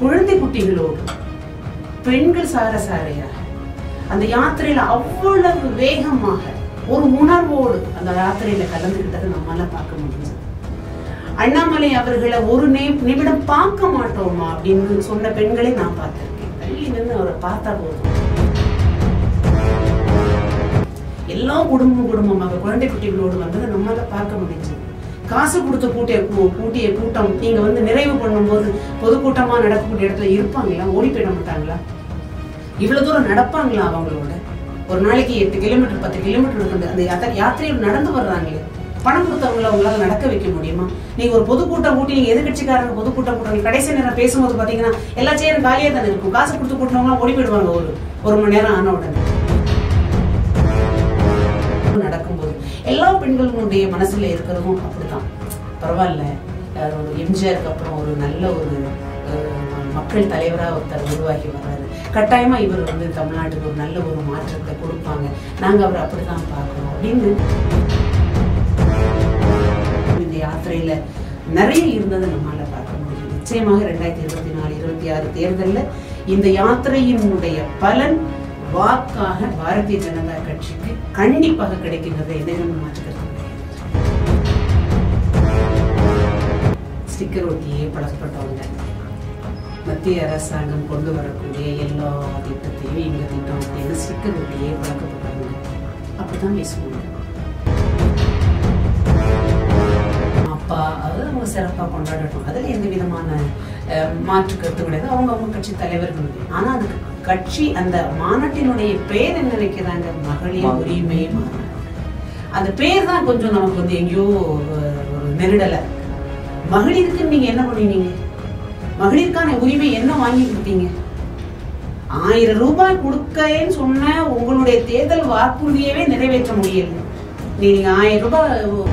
குழந்தை குட்டிகளோடு பெண்கள் சார சாரையாக அந்த யாத்திரையில அவ்வளவு வேகமாக ஒரு உணர்வோடு அந்த யாத்திரையில கலந்துக்கிட்டதை நம்மால பார்க்க முடிஞ்சது அண்ணாமலை அவர்களை ஒரு நே- நிமிடம் பார்க்க மாட்டோமா அப்படின்னு சொன்ன பெண்களை நான் பார்த்திருக்கேன் தள்ளி நின்று அவரை பார்த்தா போதும் எல்லா குடும்பம் குடும்பமாக குழந்தை குட்டிகளோடு வந்ததை நம்மால பார்க்க முடிஞ்சது காசு கொடுத்து கூட்டிய கூ- கூட்டிய கூட்டம் நீங்க வந்து நிறைவு பண்ணும்போது பொதுக்கூட்டமா நடக்கக்கூடிய இடத்துல இருப்பாங்களா ஓடி போயிட மாட்டாங்களா இவ்வளவு தூரம் நடப்பாங்களா அவங்களோட ஒரு நாளைக்கு எட்டு கிலோமீட்டர் பத்து கிலோமீட்டர் இருக்குது அந்த யாத்திரை யாத்திரையில் நடந்து வர்றாங்களே பணம் கொடுத்தவங்கள அவங்களால நடக்க வைக்க முடியுமா நீங்க ஒரு பொதுக்கூட்டம் கூட்டி நீங்க எதிர்கட்சிக்காரங்க பொதுக்கூட்டம் கூட்டம் கடைசி நேரம் பேசும்போது பாத்தீங்கன்னா எல்லா சேரும் காலியா தானே இருக்கும் காசு கொடுத்து கூட்டினவங்க ஓடி போயிடுவாங்க ஒரு ஒரு மணி நேரம் ஆன உடனே நடக்கும்போது எல்லா பெண்களுடைய மனசுல இருக்கிறதும் அப்படிதான் பரவாயில்ல அஹ் ஒரு எம்ஜிஆருக்கு அப்புறம் ஒரு நல்ல ஒரு அஹ், மக்கள் தலைவரா ஒருத்தர் உருவாகி வர்றாரு கட்டாயமா இவர் வந்து தமிழ்நாட்டுக்கு ஒரு நல்ல ஒரு மாற்றத்தை கொடுப்பாங்க நாங்க அவரை அப்படிதான் பார்க்கணும் அப்படின்னு இந்த யாத்திரையில நிறைய இருந்ததை நம்மால பார்க்க முடியும் நிச்சயமாக ரெண்டாயிரத்தி இருபத்தி நாலு இருபத்தி ஆறு தேர்தல்ல இந்த யாத்திரையினுடைய பலன் வாக்காக பாரதிய ஜனதா கட்சிக்கு கண்டிப்பாக கிடைக்கின்றது எதையும் மாற்றுக்கிறது ஸ்டிக்கர் ஒட்டியே பழக்கப்பட்டவங்க மத்திய அரசாங்கம் கொண்டு வரக்கூடிய எல்லா திட்டத்தையும் எங்க திட்டம் அப்படின்னு ஸ்டிக்கர் ஒட்டியே பழக்கப்பட்டவங்க அப்படிதான் பேசுவாங்க அப்பா அது அவங்க சிறப்பா கொண்டாடட்டும் அதுல எந்த விதமான அஹ், மாற்று கருத்து கிடையாது அவங்க அவங்க கட்சி தலைவர்கள் ஆனா அதுக்கு கட்சி அந்த மாநாட்டினுடைய பேர் என்ன வைக்கிறாங்க மகளிர் உரிமை மாநாடு அந்த பேர் தான் கொஞ்சம் நமக்கு வந்து எங்கேயோ அஹ், ஒரு நெருடலை இருக்கு. மகளிருக்கு நீங்க என்ன பண்ணினீங்க மகளிருக்கான உரிமை என்ன வாங்கி கொடுத்தீங்க ஆயிரம் ரூபாய் கொடுக்கேன்னு சொன்ன உங்களுடைய தேர்தல் வாக்குறுதியவே நிறைவேற்ற முடியல நீங்க ஆயிரம் ரூபாய்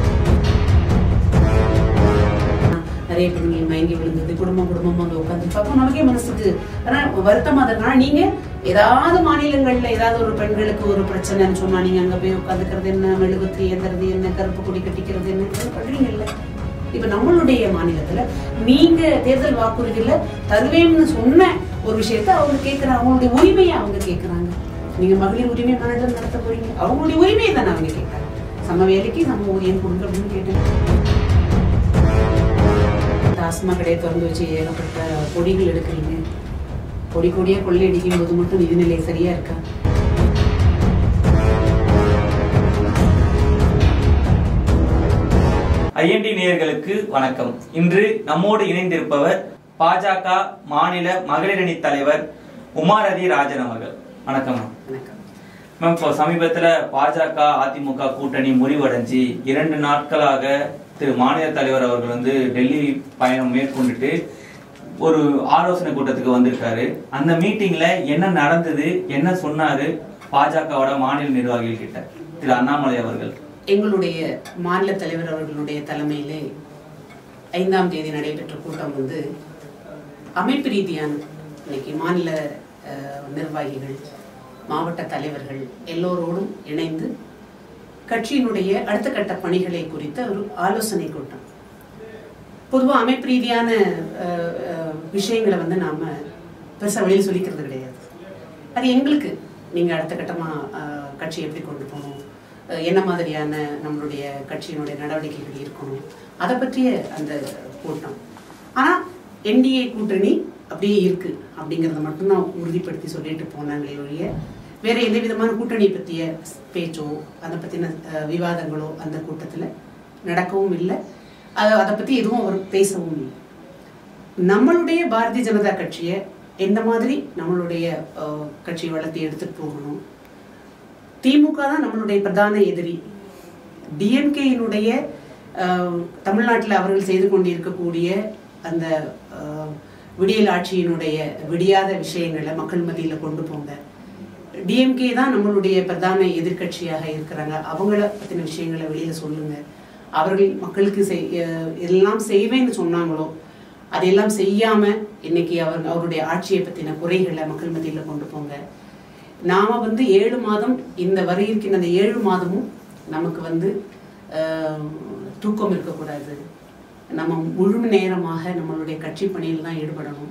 நிறைய பெண்கள் மயங்கி விழுந்தது குடும்பம் குடும்பம் வந்து உட்காந்து பார்ப்போம் நமக்கே மனசுக்கு ஆனா வருத்தமா இருக்கா நீங்க ஏதாவது மாநிலங்கள்ல ஏதாவது ஒரு பெண்களுக்கு ஒரு பிரச்சனைன்னு சொன்னா நீங்க அங்க போய் உட்காந்துக்கிறது என்ன மெழுகுத்தி ஏந்துறது என்ன கருப்பு கொடி கட்டிக்கிறது என்ன இதெல்லாம் பண்றீங்கல்ல இப்ப நம்மளுடைய மாநிலத்துல நீங்க தேர்தல் வாக்குறுதியில தருவேன்னு சொன்ன ஒரு விஷயத்த அவங்க கேட்கறாங்க அவங்களுடைய உரிமையை அவங்க கேட்கறாங்க நீங்க மகளிர் உரிமை மாநாட்டம் நடத்த போறீங்க அவங்களுடைய உரிமையை தானே அவங்க கேட்கறாங்க சம வேலைக்கு சம ஊதியம் கொடுங்க அப்படின்னு கேட்டேன் டாஸ்மா கடையை திறந்து வச்சு ஏகப்பட்ட பொடிகள் எடுக்கிறீங்க பொடி கொடியா கொள்ளையடிக்கும் போது மட்டும் நிதிநிலை சரியா இருக்கா ஐஎன்டி நேயர்களுக்கு வணக்கம் இன்று நம்மோடு இணைந்திருப்பவர் பாஜக மாநில மகளிரணி தலைவர் உமாரதி ராஜன் அவர்கள் வணக்கம் மேம். வணக்கம் மேம் இப்போ சமீபத்துல பாஜக அதிமுக கூட்டணி முறிவடைஞ்சு இரண்டு நாட்களாக திரு மாநில தலைவர் அவர்கள் வந்து டெல்லி பயணம் மேற்கொண்டுட்டு ஒரு ஆலோசனை கூட்டத்துக்கு வந்திருக்காரு அந்த மீட்டிங்ல என்ன நடந்தது என்ன சொன்னாரு பாஜகவோட மாநில நிர்வாகிகள் கிட்ட திரு அண்ணாமலை அவர்கள் எங்களுடைய மாநில தலைவர் அவர்களுடைய தலைமையிலே ஐந்தாம் தேதி நடைபெற்ற கூட்டம் வந்து அமைப்பு ரீதியான இன்னைக்கு மாநில அஹ், நிர்வாகிகள் மாவட்ட தலைவர்கள் எல்லோரோடும் இணைந்து கட்சியினுடைய அடுத்த கட்ட பணிகளை குறித்த ஒரு ஆலோசனை கூட்டம் பொதுவாக அமைப்பு ரீதியான அஹ், அஹ், விஷயங்களை வந்து நாம பெருசா வெளியில் சொல்லிக்கிறது கிடையாது அது எங்களுக்கு நீங்க அடுத்த கட்டமா அஹ், கட்சி எப்படி கொண்டு போகணும் அஹ், என்ன மாதிரியான நம்மளுடைய கட்சியினுடைய நடவடிக்கைகள் இருக்கணும் அதை பற்றிய அந்த கூட்டம் ஆனா என்டிஏ கூட்டணி அப்படியே இருக்கு அப்படிங்கறத மட்டும்தான் உறுதிப்படுத்தி சொல்லிட்டு போனாங்களே ஒழிய வேற எந்த விதமான கூட்டணி பற்றிய பேச்சோ அதை பத்தின அஹ், விவாதங்களோ அந்த கூட்டத்துல நடக்கவும் இல்லை அதை அதை பத்தி எதுவும் அவர் பேசவும் இல்லை நம்மளுடைய பாரதிய ஜனதா கட்சியை எந்த மாதிரி நம்மளுடைய அஹ், கட்சியை வளர்த்தி எடுத்துட்டு போகணும் திமுக தான் நம்மளுடைய பிரதான எதிரி டிஎம்கேயினுடைய தமிழ்நாட்டில் அவர்கள் செய்து கொண்டிருக்கக்கூடிய அந்த அஹ், விடியல் ஆட்சியினுடைய விடியாத விஷயங்களை மக்கள் மத்தியில் கொண்டு போங்க டிஎம்கே தான் நம்மளுடைய பிரதான எதிர்க்கட்சியாக இருக்கிறாங்க அவங்கள பத்தின விஷயங்களை வெளியில சொல்லுங்க அவர்கள் மக்களுக்கு செய் அஹ், எல்லாம் செய்வேன்னு சொன்னாங்களோ அதையெல்லாம் செய்யாம இன்னைக்கு அவர் அவருடைய ஆட்சியை பத்தின குறைகளை மக்கள் மத்தியில கொண்டு போங்க நாம வந்து ஏழு மாதம் இந்த வரை இருக்கின்ற அந்த ஏழு மாதமும் நமக்கு வந்து ஆஹ், தூக்கம் இருக்கக்கூடாது நம்ம முழு நேரமாக நம்மளுடைய கட்சி பணியில் தான் ஈடுபடணும்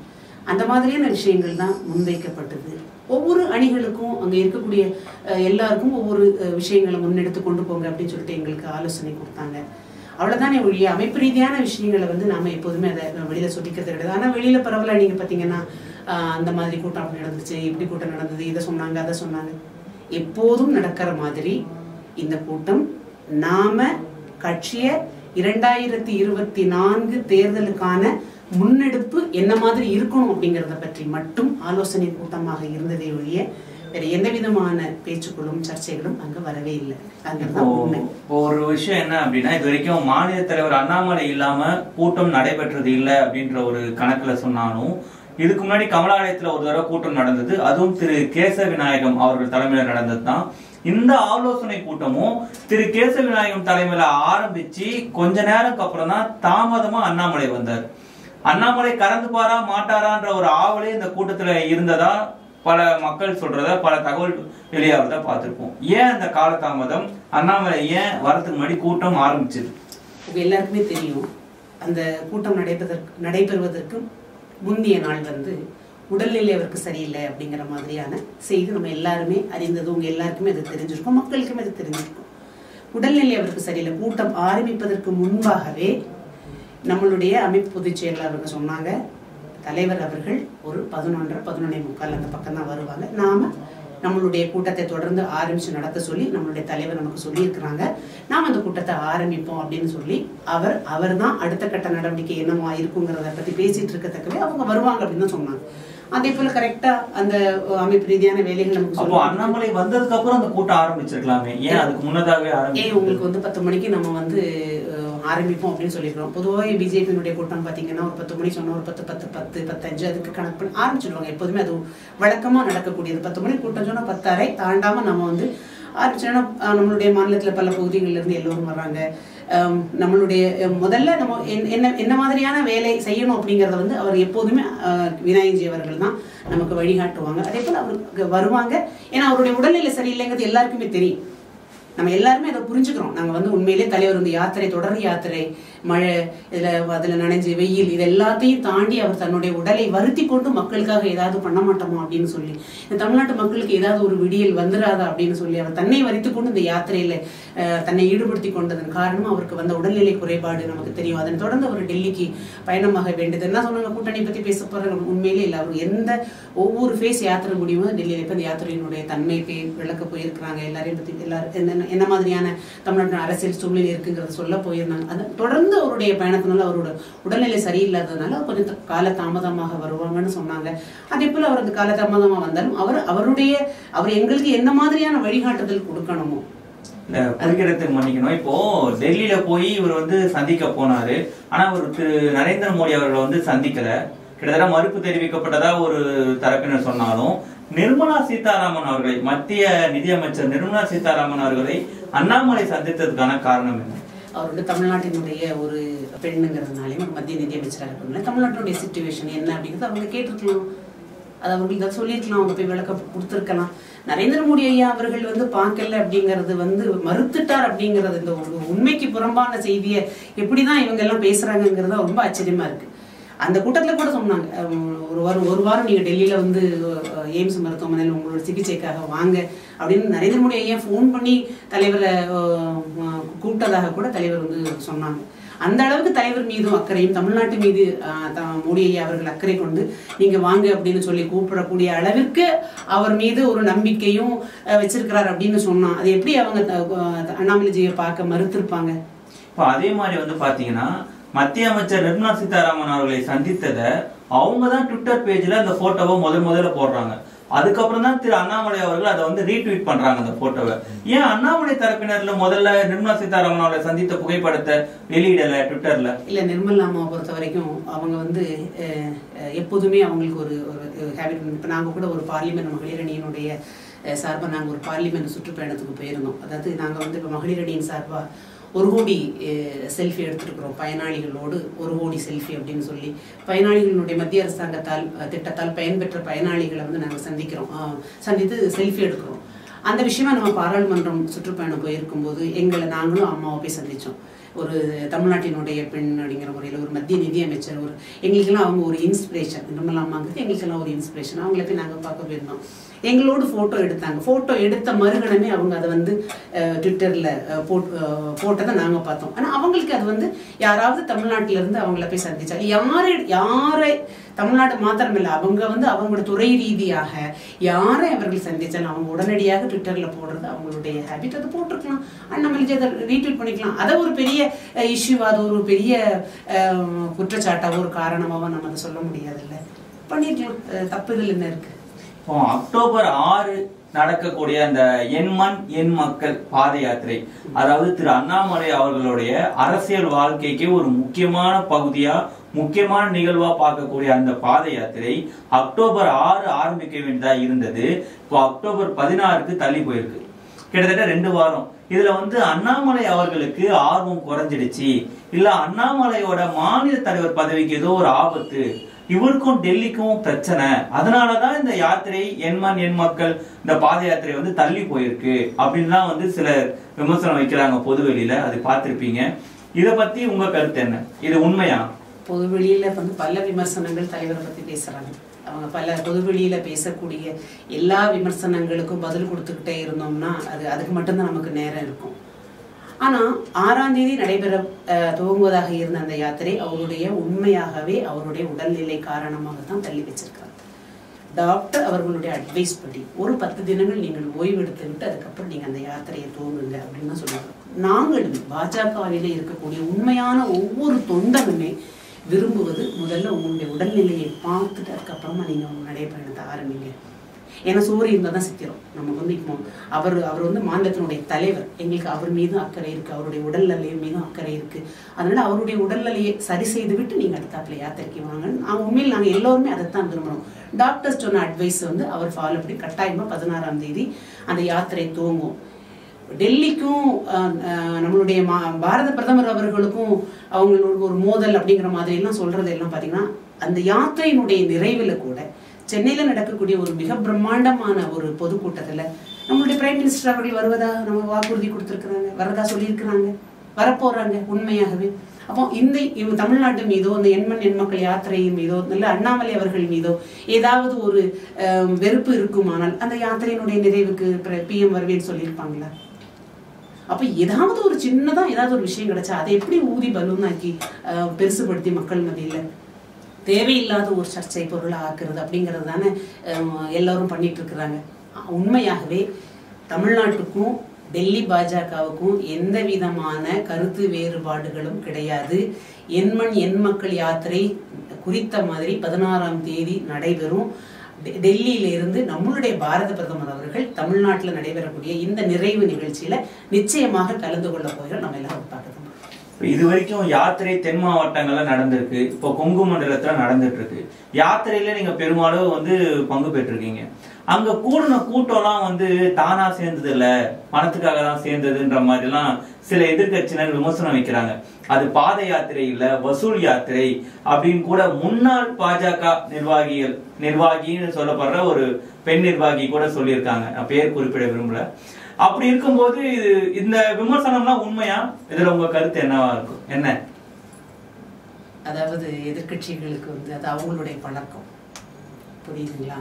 அந்த மாதிரியான விஷயங்கள் தான் முன்வைக்கப்பட்டது ஒவ்வொரு அணிகளுக்கும் அங்க இருக்கக்கூடிய அஹ், எல்லாருக்கும் ஒவ்வொரு அஹ், விஷயங்களை முன்னெடுத்து கொண்டு போங்க அப்படின்னு சொல்லிட்டு எங்களுக்கு ஆலோசனை கொடுத்தாங்க அவ்வளவுதானே ஒழிய அமைப்பு ரீதியான விஷயங்களை வந்து நாம எப்போதுமே அதை வெளியில சொல்லிக்கிறது கிடையாது ஆனா வெளியில பரவலா நீங்க பாத்தீங்கன்னா ஆஹ், அந்த மாதிரி கூட்டம் அப்படி நடந்துச்சு இப்படி கூட்டம் நடந்தது இதை சொன்னாங்க அதை சொன்னாங்க எப்போதும் நடக்கிற மாதிரி இந்த கூட்டம் நாம கட்சிய இரண்டாயிரத்தி இருபத்தி நான்கு தேர்தலுக்கான முன்னெடுப்பு என்ன மாதிரி இருக்கணும் அப்படிங்கறத பற்றி மட்டும் ஆலோசனை கூட்டமாக இருந்ததே ஒழிய வேற எந்த விதமான பேச்சுக்களும் சர்ச்சைகளும் அங்க வரவே இல்லை இப்போ அங்கதான் உண்மை இப்போ ஒரு விஷயம் என்ன அப்படின்னா இது வரைக்கும் மாநில தலைவர் அண்ணாமலை இல்லாம கூட்டம் நடைபெற்றது இல்ல அப்படின்ற ஒரு கணக்குல சொன்னாலும் இதுக்கு முன்னாடி கமலாலயத்துல ஒரு தடவை கூட்டம் நடந்தது அதுவும் திரு கேச விநாயகம் அவர்கள் தலைமையில நடந்தது தான் இந்த ஆலோசனை கூட்டமும் திரு கேச விநாயகம் தலைமையில ஆரம்பிச்சு கொஞ்ச நேரம்க்கு அப்புறம் தான் தாமதமா அண்ணாமலை வந்தார் அண்ணாமலை கலந்து பாரா மாட்டாரான்ற ஒரு ஆவலே இந்த கூட்டத்துல இருந்ததா பல மக்கள் சொல்றத பல தகவல் வெளியாகிறத பார்த்திருப்போம் ஏன் அந்த காலதாமதம் அண்ணாமலை ஏன் வரதுக்கு முன்னாடி கூட்டம் ஆரம்பிச்சது உங்க எல்லாருக்குமே தெரியும் அந்த கூட்டம் நடைபெறுவதற்கு நடைபெறுவதற்கு முந்தைய நாள் வந்து உடல்நிலை அவருக்கு சரியில்லை அப்படிங்கிற மாதிரியான செய்தி நம்ம எல்லாருமே அறிந்தது உங்க எல்லாருக்குமே அது தெரிஞ்சிருக்கும் மக்களுக்குமே அது தெரிஞ்சிருக்கும் உடல்நிலை அவருக்கு சரியில்லை கூட்டம் ஆரம்பிப்பதற்கு முன்பாகவே நம்மளுடைய அமைப்பு பொதுச் செயலாளர்கள் சொன்னாங்க தலைவர் அவர்கள் ஒரு பதினொன்றரை பதினொன்னே முக்கால் அந்த பக்கம் தான் வருவாங்க நாம நம்மளுடைய கூட்டத்தை தொடர்ந்து ஆரம்பிச்சு நடத்த சொல்லி நம்மளுடைய தலைவர் நமக்கு சொல்லியிருக்கிறாங்க நாம் அந்த கூட்டத்தை ஆரம்பிப்போம் அப்படின்னு சொல்லி அவர் அவர் தான் அடுத்த கட்ட நடவடிக்கை என்னவா இருக்குங்கிறத பத்தி பேசிட்டு இருக்கத்தக்கவே அவங்க வருவாங்க அப்படின்னு தான் சொன்னாங்க அதே போல கரெக்டா அந்த அஹ், அமைப்பு ரீதியான வேலைகள் நமக்கு அப்போ சொல்லுவாங்க அண்ணாமலை வந்ததுக்கு அப்புறம் அந்த கூட்டம் ஆரம்பிச்சிருக்கலாமே ஏன் அதுக்கு முன்னதாகவே ஏன் ஆரம்பிச்சு உங்களுக்கு வந்து பத்து மணிக்கு நம்ம வந்து அஹ், ஆரம்பிப்போம் அப்படின்னு சொல்லிடுறோம் பொதுவாக பிஜேபியினுடைய கூட்டம் பார்த்தீங்கன்னா ஒரு பத்து மணி சொன்னா ஒரு பத்து பத்து பத்து பத்தஞ்சு அதுக்கு கணக்கு பண்ணி ஆரம்பிச்சிடுவாங்க எப்போதுமே அது வழக்கமா நடக்கக்கூடியது பத்து மணி கூட்டம் சொன்னா பத்தரை தாண்டாம நம்ம வந்து ஆரம்பிச்சோன்னா அஹ், நம்மளுடைய மாநிலத்துல பல பகுதிகளில் இருந்து எல்லோரும் வர்றாங்க அஹ், நம்மளுடைய அஹ், முதல்ல நம்ம என்ன- என்ன என்ன மாதிரியான வேலை செய்யணும் அப்படிங்கறத வந்து அவர் எப்போதுமே அஹ், விநாயகஜி அவர்கள் தான் நமக்கு வழிகாட்டுவாங்க அதே போல அவருக்கு வருவாங்க ஏன்னா அவருடைய உடல்நிலை சரியில்லைங்கிறது எல்லாருக்குமே தெரியும் நம்ம எல்லாருமே அதை புரிஞ்சுக்கிறோம் நாங்க வந்து உண்மையிலே தலைவர் இந்த யாத்திரை தொடர் யாத்திரை மழை இதுல அதுல நனைஞ்சு வெயில் இது எல்லாத்தையும் தாண்டி அவர் தன்னுடைய உடலை வருத்தி கொண்டு மக்களுக்காக ஏதாவது பண்ண மாட்டோமா அப்படின்னு சொல்லி இந்த தமிழ்நாட்டு மக்களுக்கு ஏதாவது ஒரு விடியல் வந்துராதா அப்படின்னு சொல்லி அவர் தன்னை வரித்து கொண்டு இந்த யாத்திரையில அஹ், தன்னை ஈடுபடுத்தி கொண்டதன் காரணம் அவருக்கு வந்த உடல்நிலை குறைபாடு நமக்கு தெரியும் அதனை தொடர்ந்து அவர் டெல்லிக்கு பயணமாக வேண்டியது என்ன சொன்னாங்க கூட்டணி பத்தி பேச போறாங்க உண்மையிலே இல்லை அவர் எந்த ஒவ்வொரு ஃபேஸ் யாத்திரை முடியுமோ டெல்லியில இப்ப இந்த யாத்திரையினுடைய தன்மை போய் விளக்க போயிருக்கிறாங்க எல்லாரையும் பத்தி எல்லாரும் என்ன என்ன மாதிரியான தமிழ்நாட்டு அரசியல் சூழ்நிலை இருக்குங்கிறத சொல்ல போயிருந்தாங்க அது தொடர்ந்து அவருடைய பயணத்தினால அவரோட உடல்நிலை சரியில்லாததுனால அவர் கொஞ்சம் த- கால தாமதமாக வருவாங்கன்னு சொன்னாங்க அதே போல அவர் அந்த கால தாமதமா வந்தாலும் அவர் அவருடைய அவர் எங்களுக்கு என்ன மாதிரியான வழிகாட்டுதல் கொடுக்கணுமோ இல்ல, குறிக்கிறதுக்கு மன்னிக்கணும் இப்போ டெல்லியில போய் இவர் வந்து சந்திக்க போனாரு ஆனா அவர் திரு நரேந்திர மோடி அவர்களை வந்து சந்திக்கல கிட்டத்தட்ட மறுப்பு தெரிவிக்கப்பட்டதா ஒரு தரப்பினர் சொன்னாலும் நிர்மலா சீதாராமன் அவர்களை மத்திய நிதியமைச்சர் நிர்மலா சீதாராமன் அவர்களை அண்ணாமலை சந்தித்ததுக்கான காரணம் என்ன அவர் வந்து தமிழ்நாட்டினுடைய ஒரு பெண்ணுங்கிறதுனாலையும் ஒரு மத்திய நிதியமைச்சராக இருக்கணும்ல தமிழ்நாட்டினுடைய சுச்சுவேஷன் என்ன அப்படிங்கிறது அவங்க கேட்டிருக்கலாம் அது அவங்களுக்கு அதை சொல்லியிருக்கலாம் அவங்க போய் விளக்க கொடுத்துருக்கலாம் நரேந்திர மோடி ஐயா அவர்கள் வந்து பார்க்கல அப்படிங்கிறது வந்து மறுத்துட்டார் அப்படிங்கிறது இந்த ஒரு உண்மைக்கு புறம்பான செய்தியை எப்படிதான் இவங்க எல்லாம் பேசுறாங்கங்கிறது ரொம்ப ஆச்சரியமா இருக்கு அந்த கூட்டத்துல கூட சொன்னாங்க அஹ் ஒரு வாரம் ஒரு வாரம் நீங்க டெல்லியில வந்து அஹ், எய்ம்ஸ் மருத்துவமனையில் உங்களோட சிகிச்சைக்காக வாங்க அப்படின்னு நரேந்திர மோடி ஐயா ஃபோன் பண்ணி தலைவரை அஹ், அஹ், கூப்பிட்டதாக கூட தலைவர் வந்து சொன்னாங்க அந்த அளவுக்கு தலைவர் மீதும் அக்கறையும் தமிழ்நாட்டு மீது அஹ், த- மோடி ஐயா அவர்கள் அக்கறை கொண்டு நீங்க வாங்க அப்படின்னு சொல்லி கூப்பிடக்கூடிய அளவிற்கு அவர் மீது ஒரு நம்பிக்கையும் அஹ், வச்சிருக்கிறார் அப்படின்னு சொன்னா அது எப்படி அவங்க த- அஹ், அண்ணாமலைஜியை பார்க்க மறுத்திருப்பாங்க இப்போ அதே மாதிரி வந்து பாத்தீங்கன்னா மத்திய அமைச்சர் நிர்மலா சீதாராமன் அவர்களை சந்தித்தத அவங்க தான் ட்விட்டர் பேஜ்ல அந்த போட்டோவை முதல் முதல்ல போடுறாங்க அதுக்கப்புறம் தான் திரு அண்ணாமலை அவர்கள் அதை வந்து ரீட்வீட் பண்றாங்க அந்த போட்டோவை ஏன் அண்ணாமலை தரப்பினர்ல முதல்ல நிர்மலா சீதாராமன் அவர்களை சந்தித்த புகைப்படத்தை வெளியிடல ட்விட்டர்ல இல்ல நிர்மலா அம்மாவை பொறுத்த வரைக்கும் அவங்க வந்து அஹ், அஹ், எப்போதுமே அவங்களுக்கு ஒரு ஒரு ஹேபிட் இப்போ நாங்கள் கூட ஒரு பார்லிமெண்ட் மகளிர் அணியினுடைய அஹ், சார்பா நாங்கள் ஒரு பார்லிமெண்ட் சுற்றுப்பயணத்துக்கு போயிருந்தோம் அதாவது நாங்கள் வந்து இப்போ மகளிர் அணியின் சார்பா ஒரு கோடி செல்ஃபி எடுத்திருக்கிறோம் பயனாளிகளோடு ஒரு கோடி செல்ஃபி அப்படின்னு சொல்லி பயனாளிகளுடைய மத்திய அரசாங்கத்தால் அஹ், திட்டத்தால் பயன்பெற்ற பயனாளிகளை வந்து நாங்கள் சந்திக்கிறோம் அஹ், சந்தித்து செல்ஃபி எடுக்கிறோம் அந்த விஷயமா நம்ம பாராளுமன்றம் சுற்றுப்பயணம் போயிருக்கும்போது எங்களை நாங்களும் அம்மாவை போய் சந்திச்சோம் ஒரு தமிழ்நாட்டினுடைய பெண் அப்படிங்கிற முறையில் ஒரு மத்திய நிதியமைச்சர் ஒரு எங்களுக்கெல்லாம் அவங்க ஒரு இன்ஸ்பிரேஷன் நிர்மலாமாங்கிறது எங்களுக்கெல்லாம் ஒரு இன்ஸ்பிரேஷன் அவங்கள போய் நாங்கள் பார்க்க போயிருந்தோம் எங்களோடு ஃபோட்டோ எடுத்தாங்க ஃபோட்டோ எடுத்த மறுகணமே அவங்க அதை வந்து ட்விட்டரில் போட் அஹ், போட்டதை நாங்கள் பார்த்தோம் ஆனால் அவங்களுக்கு அது வந்து யாராவது தமிழ்நாட்டில இருந்து அவங்கள போய் சந்திச்சாங்க யாரை யாரை தமிழ்நாடு மாத்திரமில்லை அவங்க வந்து அவங்களோட துறை ரீதியாக யாரை அவர்கள் சந்திச்சாலும் அவங்க உடனடியாக ட்விட்டரில் போடுறது அவங்களுடைய ஹேபிட் அதை போட்டிருக்கலாம் அண்ட் நம்மளுக்கு அதை ரீட்வீட் பண்ணிக்கலாம் அதை ஒரு பெரிய இஷ்யூ அது ஒரு பெரிய அஹ், குற்றச்சாட்டாவோ ஒரு காரணமாவோ நம்ம அதை சொல்ல முடியாதுல்ல பண்ணிருக்கலாம் அஹ், தப்பு இதில் என்ன இருக்கு இப்போ அக்டோபர் ஆறு நடக்கக்கூடிய அந்த என் மண் என் மக்கள் பாத யாத்திரை அதாவது திரு அண்ணாமலை அவர்களுடைய அரசியல் வாழ்க்கைக்கு ஒரு முக்கியமான பகுதியா முக்கியமான நிகழ்வா பார்க்கக்கூடிய அந்த பாத யாத்திரை அக்டோபர் ஆறு ஆரம்பிக்க வேண்டியதா இருந்தது இப்போ அக்டோபர் பதினாறுக்கு தள்ளி போயிருக்கு கிட்டத்தட்ட ரெண்டு வாரம் இதுல வந்து அண்ணாமலை அவர்களுக்கு ஆர்வம் குறைஞ்சிடுச்சு இல்ல அண்ணாமலையோட மாநில தலைவர் பதவிக்கு ஏதோ ஒரு ஆபத்து இவருக்கும் டெல்லிக்கும் பிரச்சனை அதனாலதான் இந்த யாத்திரை எண்மண் எண் மக்கள் இந்த பாத யாத்திரை வந்து தள்ளி போயிருக்கு அப்படின்லாம் வந்து சில விமர்சனம் வைக்கிறாங்க பொது வெளியில அது பார்த்திருப்பீங்க இத பத்தி உங்க கருத்து என்ன இது உண்மையா பொதுவெளியில வந்து பல விமர்சனங்கள் தலைவரை பத்தி பேசுறாங்க அவங்க பல பொதுவெளியில பேசக்கூடிய எல்லா விமர்சனங்களுக்கும் பதில் கொடுத்துக்கிட்டே இருந்தோம்னா அது அதுக்கு மட்டும்தான் நமக்கு நேரம் இருக்கும் ஆனா ஆறாம் தேதி நடைபெற அஹ், துவங்குவதாக இருந்த அந்த யாத்திரை அவருடைய உண்மையாகவே அவருடைய உடல்நிலை காரணமாக தான் தள்ளி வச்சிருக்காங்க டாக்டர் அவர்களுடைய அட்வைஸ் படி ஒரு பத்து தினங்கள் நீங்கள் ஓய்வெடுத்து விட்டு அதுக்கப்புறம் நீங்க அந்த யாத்திரையை துவங்குங்க அப்படின்னு தான் சொல்லுவாங்க நாங்களும் பாஜகவிலே இருக்கக்கூடிய உண்மையான ஒவ்வொரு தொண்டனுமே விரும்புவது முதல்ல உங்களுடைய உடல்நிலையை பார்த்துட்டு அதுக்கப்புறமா நீங்க உங்க நடைபயணத்தை ஆரம்பிங்க ஏன்னா சூரியன் இருந்தால் தான் சித்திரம் நமக்கு வந்து இப்போ அவர் அவர் வந்து மாநிலத்தினுடைய தலைவர் எங்களுக்கு அவர் மீதும் அக்கறை இருக்கு அவருடைய உடல்நிலை மீதும் அக்கறை இருக்கு அதனால அவருடைய உடல்நிலையை சரி செய்து விட்டு நீங்க அடுத்தாப்புல யாத்திரைக்கு வாங்கன்னு நாங்கள் உண்மையில் நாங்கள் எல்லோருமே அதைத்தான் விரும்புகிறோம் டாக்டர்ஸ் சொன்ன அட்வைஸ் வந்து அவர் ஃபாலோ பண்ணி கட்டாயமா பதினாறாம் தேதி அந்த யாத்திரை துவங்கும் டெல்லிக்கும் அஹ், அஹ், நம்மளுடைய மா பாரத பிரதமர் அவர்களுக்கும் அவங்களோட ஒரு மோதல் அப்படிங்கிற மாதிரி எல்லாம் சொல்றது எல்லாம் பாத்தீங்கன்னா அந்த யாத்திரையினுடைய நிறைவுல கூட சென்னையில நடக்கக்கூடிய ஒரு மிக பிரம்மாண்டமான ஒரு பொதுக்கூட்டத்துல நம்மளுடைய பிரைம் மினிஸ்டர் அவர்கள் வருவதா நம்ம வாக்குறுதி கொடுத்திருக்கிறாங்க வரதா சொல்லியிருக்கிறாங்க வரப்போறாங்க உண்மையாகவே அப்போ இந்த இவங்க தமிழ்நாட்டு மீதோ இந்த எண்மண் எண்மக்கள் யாத்திரையின் மீதோ இல்ல அண்ணாமலை அவர்கள் மீதோ ஏதாவது ஒரு அஹ், வெறுப்பு இருக்குமானால் அந்த யாத்திரையினுடைய நிறைவுக்கு பிஎம் வருவேன்னு சொல்லியிருப்பாங்களா அப்ப ஏதாவது ஒரு சின்னதா ஏதாவது ஒரு விஷயம் கிடைச்சா அதை எப்படி ஊதி பலூனாக்கி அஹ், பெருசுபடுத்தி மக்கள் மத்தியில தேவையில்லாத ஒரு சர்ச்சை பொருளை ஆக்குறது அப்படிங்கிறது தானே அஹ், எல்லாரும் பண்ணிட்டு இருக்கிறாங்க அஹ், உண்மையாகவே தமிழ்நாட்டுக்கும் டெல்லி பாஜகவுக்கும் எந்த விதமான கருத்து வேறுபாடுகளும் கிடையாது எண்மண் எண் மக்கள் யாத்திரை குறித்த மாதிரி பதினாறாம் தேதி நடைபெறும் டெ- டெல்லியில இருந்து நம்மளுடைய பாரத பிரதமர் அவர்கள் தமிழ்நாட்டில் நடைபெறக்கூடிய இந்த நிறைவு நிகழ்ச்சியில நிச்சயமாக கலந்து கொள்ள போகிறோம் நம்ம எல்லாரும் பார்க்கணும் இப்ப இது வரைக்கும் யாத்திரை தென் மாவட்டங்கள்ல நடந்திருக்கு இப்போ கொங்கு மண்டலத்துல நடந்துட்டு இருக்கு யாத்திரையில நீங்க பெரும்பாலும் வந்து பங்கு பெற்றிருக்கீங்க அங்க கூடின கூட்டம்லாம் வந்து தானா சேர்ந்தது இல்ல பணத்துக்காக தான் சேர்ந்ததுன்ற மாதிரி எல்லாம் சில எதிர்க்கட்சியினர் விமர்சனம் வைக்கிறாங்க அது பாத யாத்திரை இல்ல வசூல் யாத்திரை அப்படின்னு கூட முன்னாள் பாஜக நிர்வாகிகள் நிர்வாகின்னு சொல்லப்படுற ஒரு பெண் நிர்வாகி கூட சொல்லியிருக்காங்க நான் பேர் குறிப்பிட விரும்பல அப்படி இருக்கும்போது இது இந்த விமர்சனம்லாம் உண்மையா இதுல உங்க கருத்து என்னவா இருக்கும் என்ன அதாவது எதிர்க்கட்சிகளுக்கு வந்து அது அவங்களுடைய பழக்கம் புரியுதுங்களா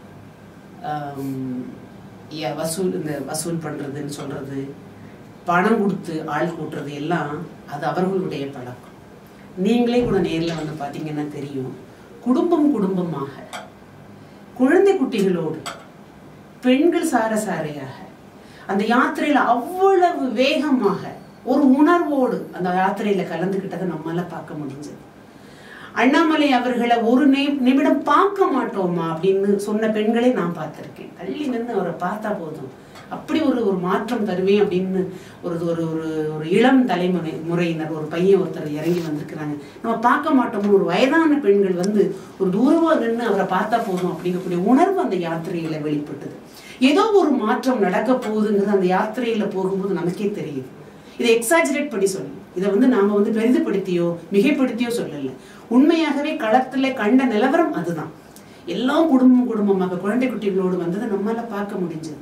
ஆம், ய- வசூல் இந்த வசூல் பண்றதுன்னு சொல்றது பணம் கொடுத்து ஆள் கூட்டுறது எல்லாம் அது அவர்களுடைய பழக்கம் நீங்களே கூட நேர்ல வந்து பாத்தீங்கன்னா தெரியும் குடும்பம் குடும்பமாக குழந்தை குட்டிகளோடு பெண்கள் சாரசாரையாக அந்த யாத்திரையில அவ்வளவு வேகமாக ஒரு உணர்வோடு அந்த யாத்திரையில கலந்துக்கிட்டதை நம்மால பார்க்க முடிஞ்சது அண்ணாமலை அவர்களை ஒரு நி- நிமிடம் பார்க்க மாட்டோமா அப்படின்னு சொன்ன பெண்களே நான் பார்த்திருக்கேன் தள்ளி நின்று அவரை பார்த்தா போதும் அப்படி ஒரு ஒரு மாற்றம் தருவேன் அப்படின்னு ஒரு ஒரு ஒரு ஒரு இளம் தலைமுறை முறையினர் ஒரு பையன் ஒருத்தர் இறங்கி வந்திருக்கிறாங்க நம்ம பார்க்க மாட்டோம் ஒரு வயதான பெண்கள் வந்து ஒரு தூரமா நின்று அவரை பார்த்தா போதும் அப்படிங்கக்கூடிய உணர்வு அந்த யாத்திரையில வெளிப்பட்டது ஏதோ ஒரு மாற்றம் நடக்க போகுதுங்கிறது அந்த யாத்திரையில போகும்போது நமக்கே தெரியுது இதை எக்ஸாஜரேட் பண்ணி சொல்லணும் இதை வந்து நாம வந்து பெரிதுபடுத்தியோ மிகைப்படுத்தியோ சொல்லல உண்மையாகவே களத்துல கண்ட நிலவரம் அதுதான் எல்லாம் குடும்பம் குடும்பமாக குழந்தை குட்டிகளோடு வந்ததை நம்மால பார்க்க முடிஞ்சது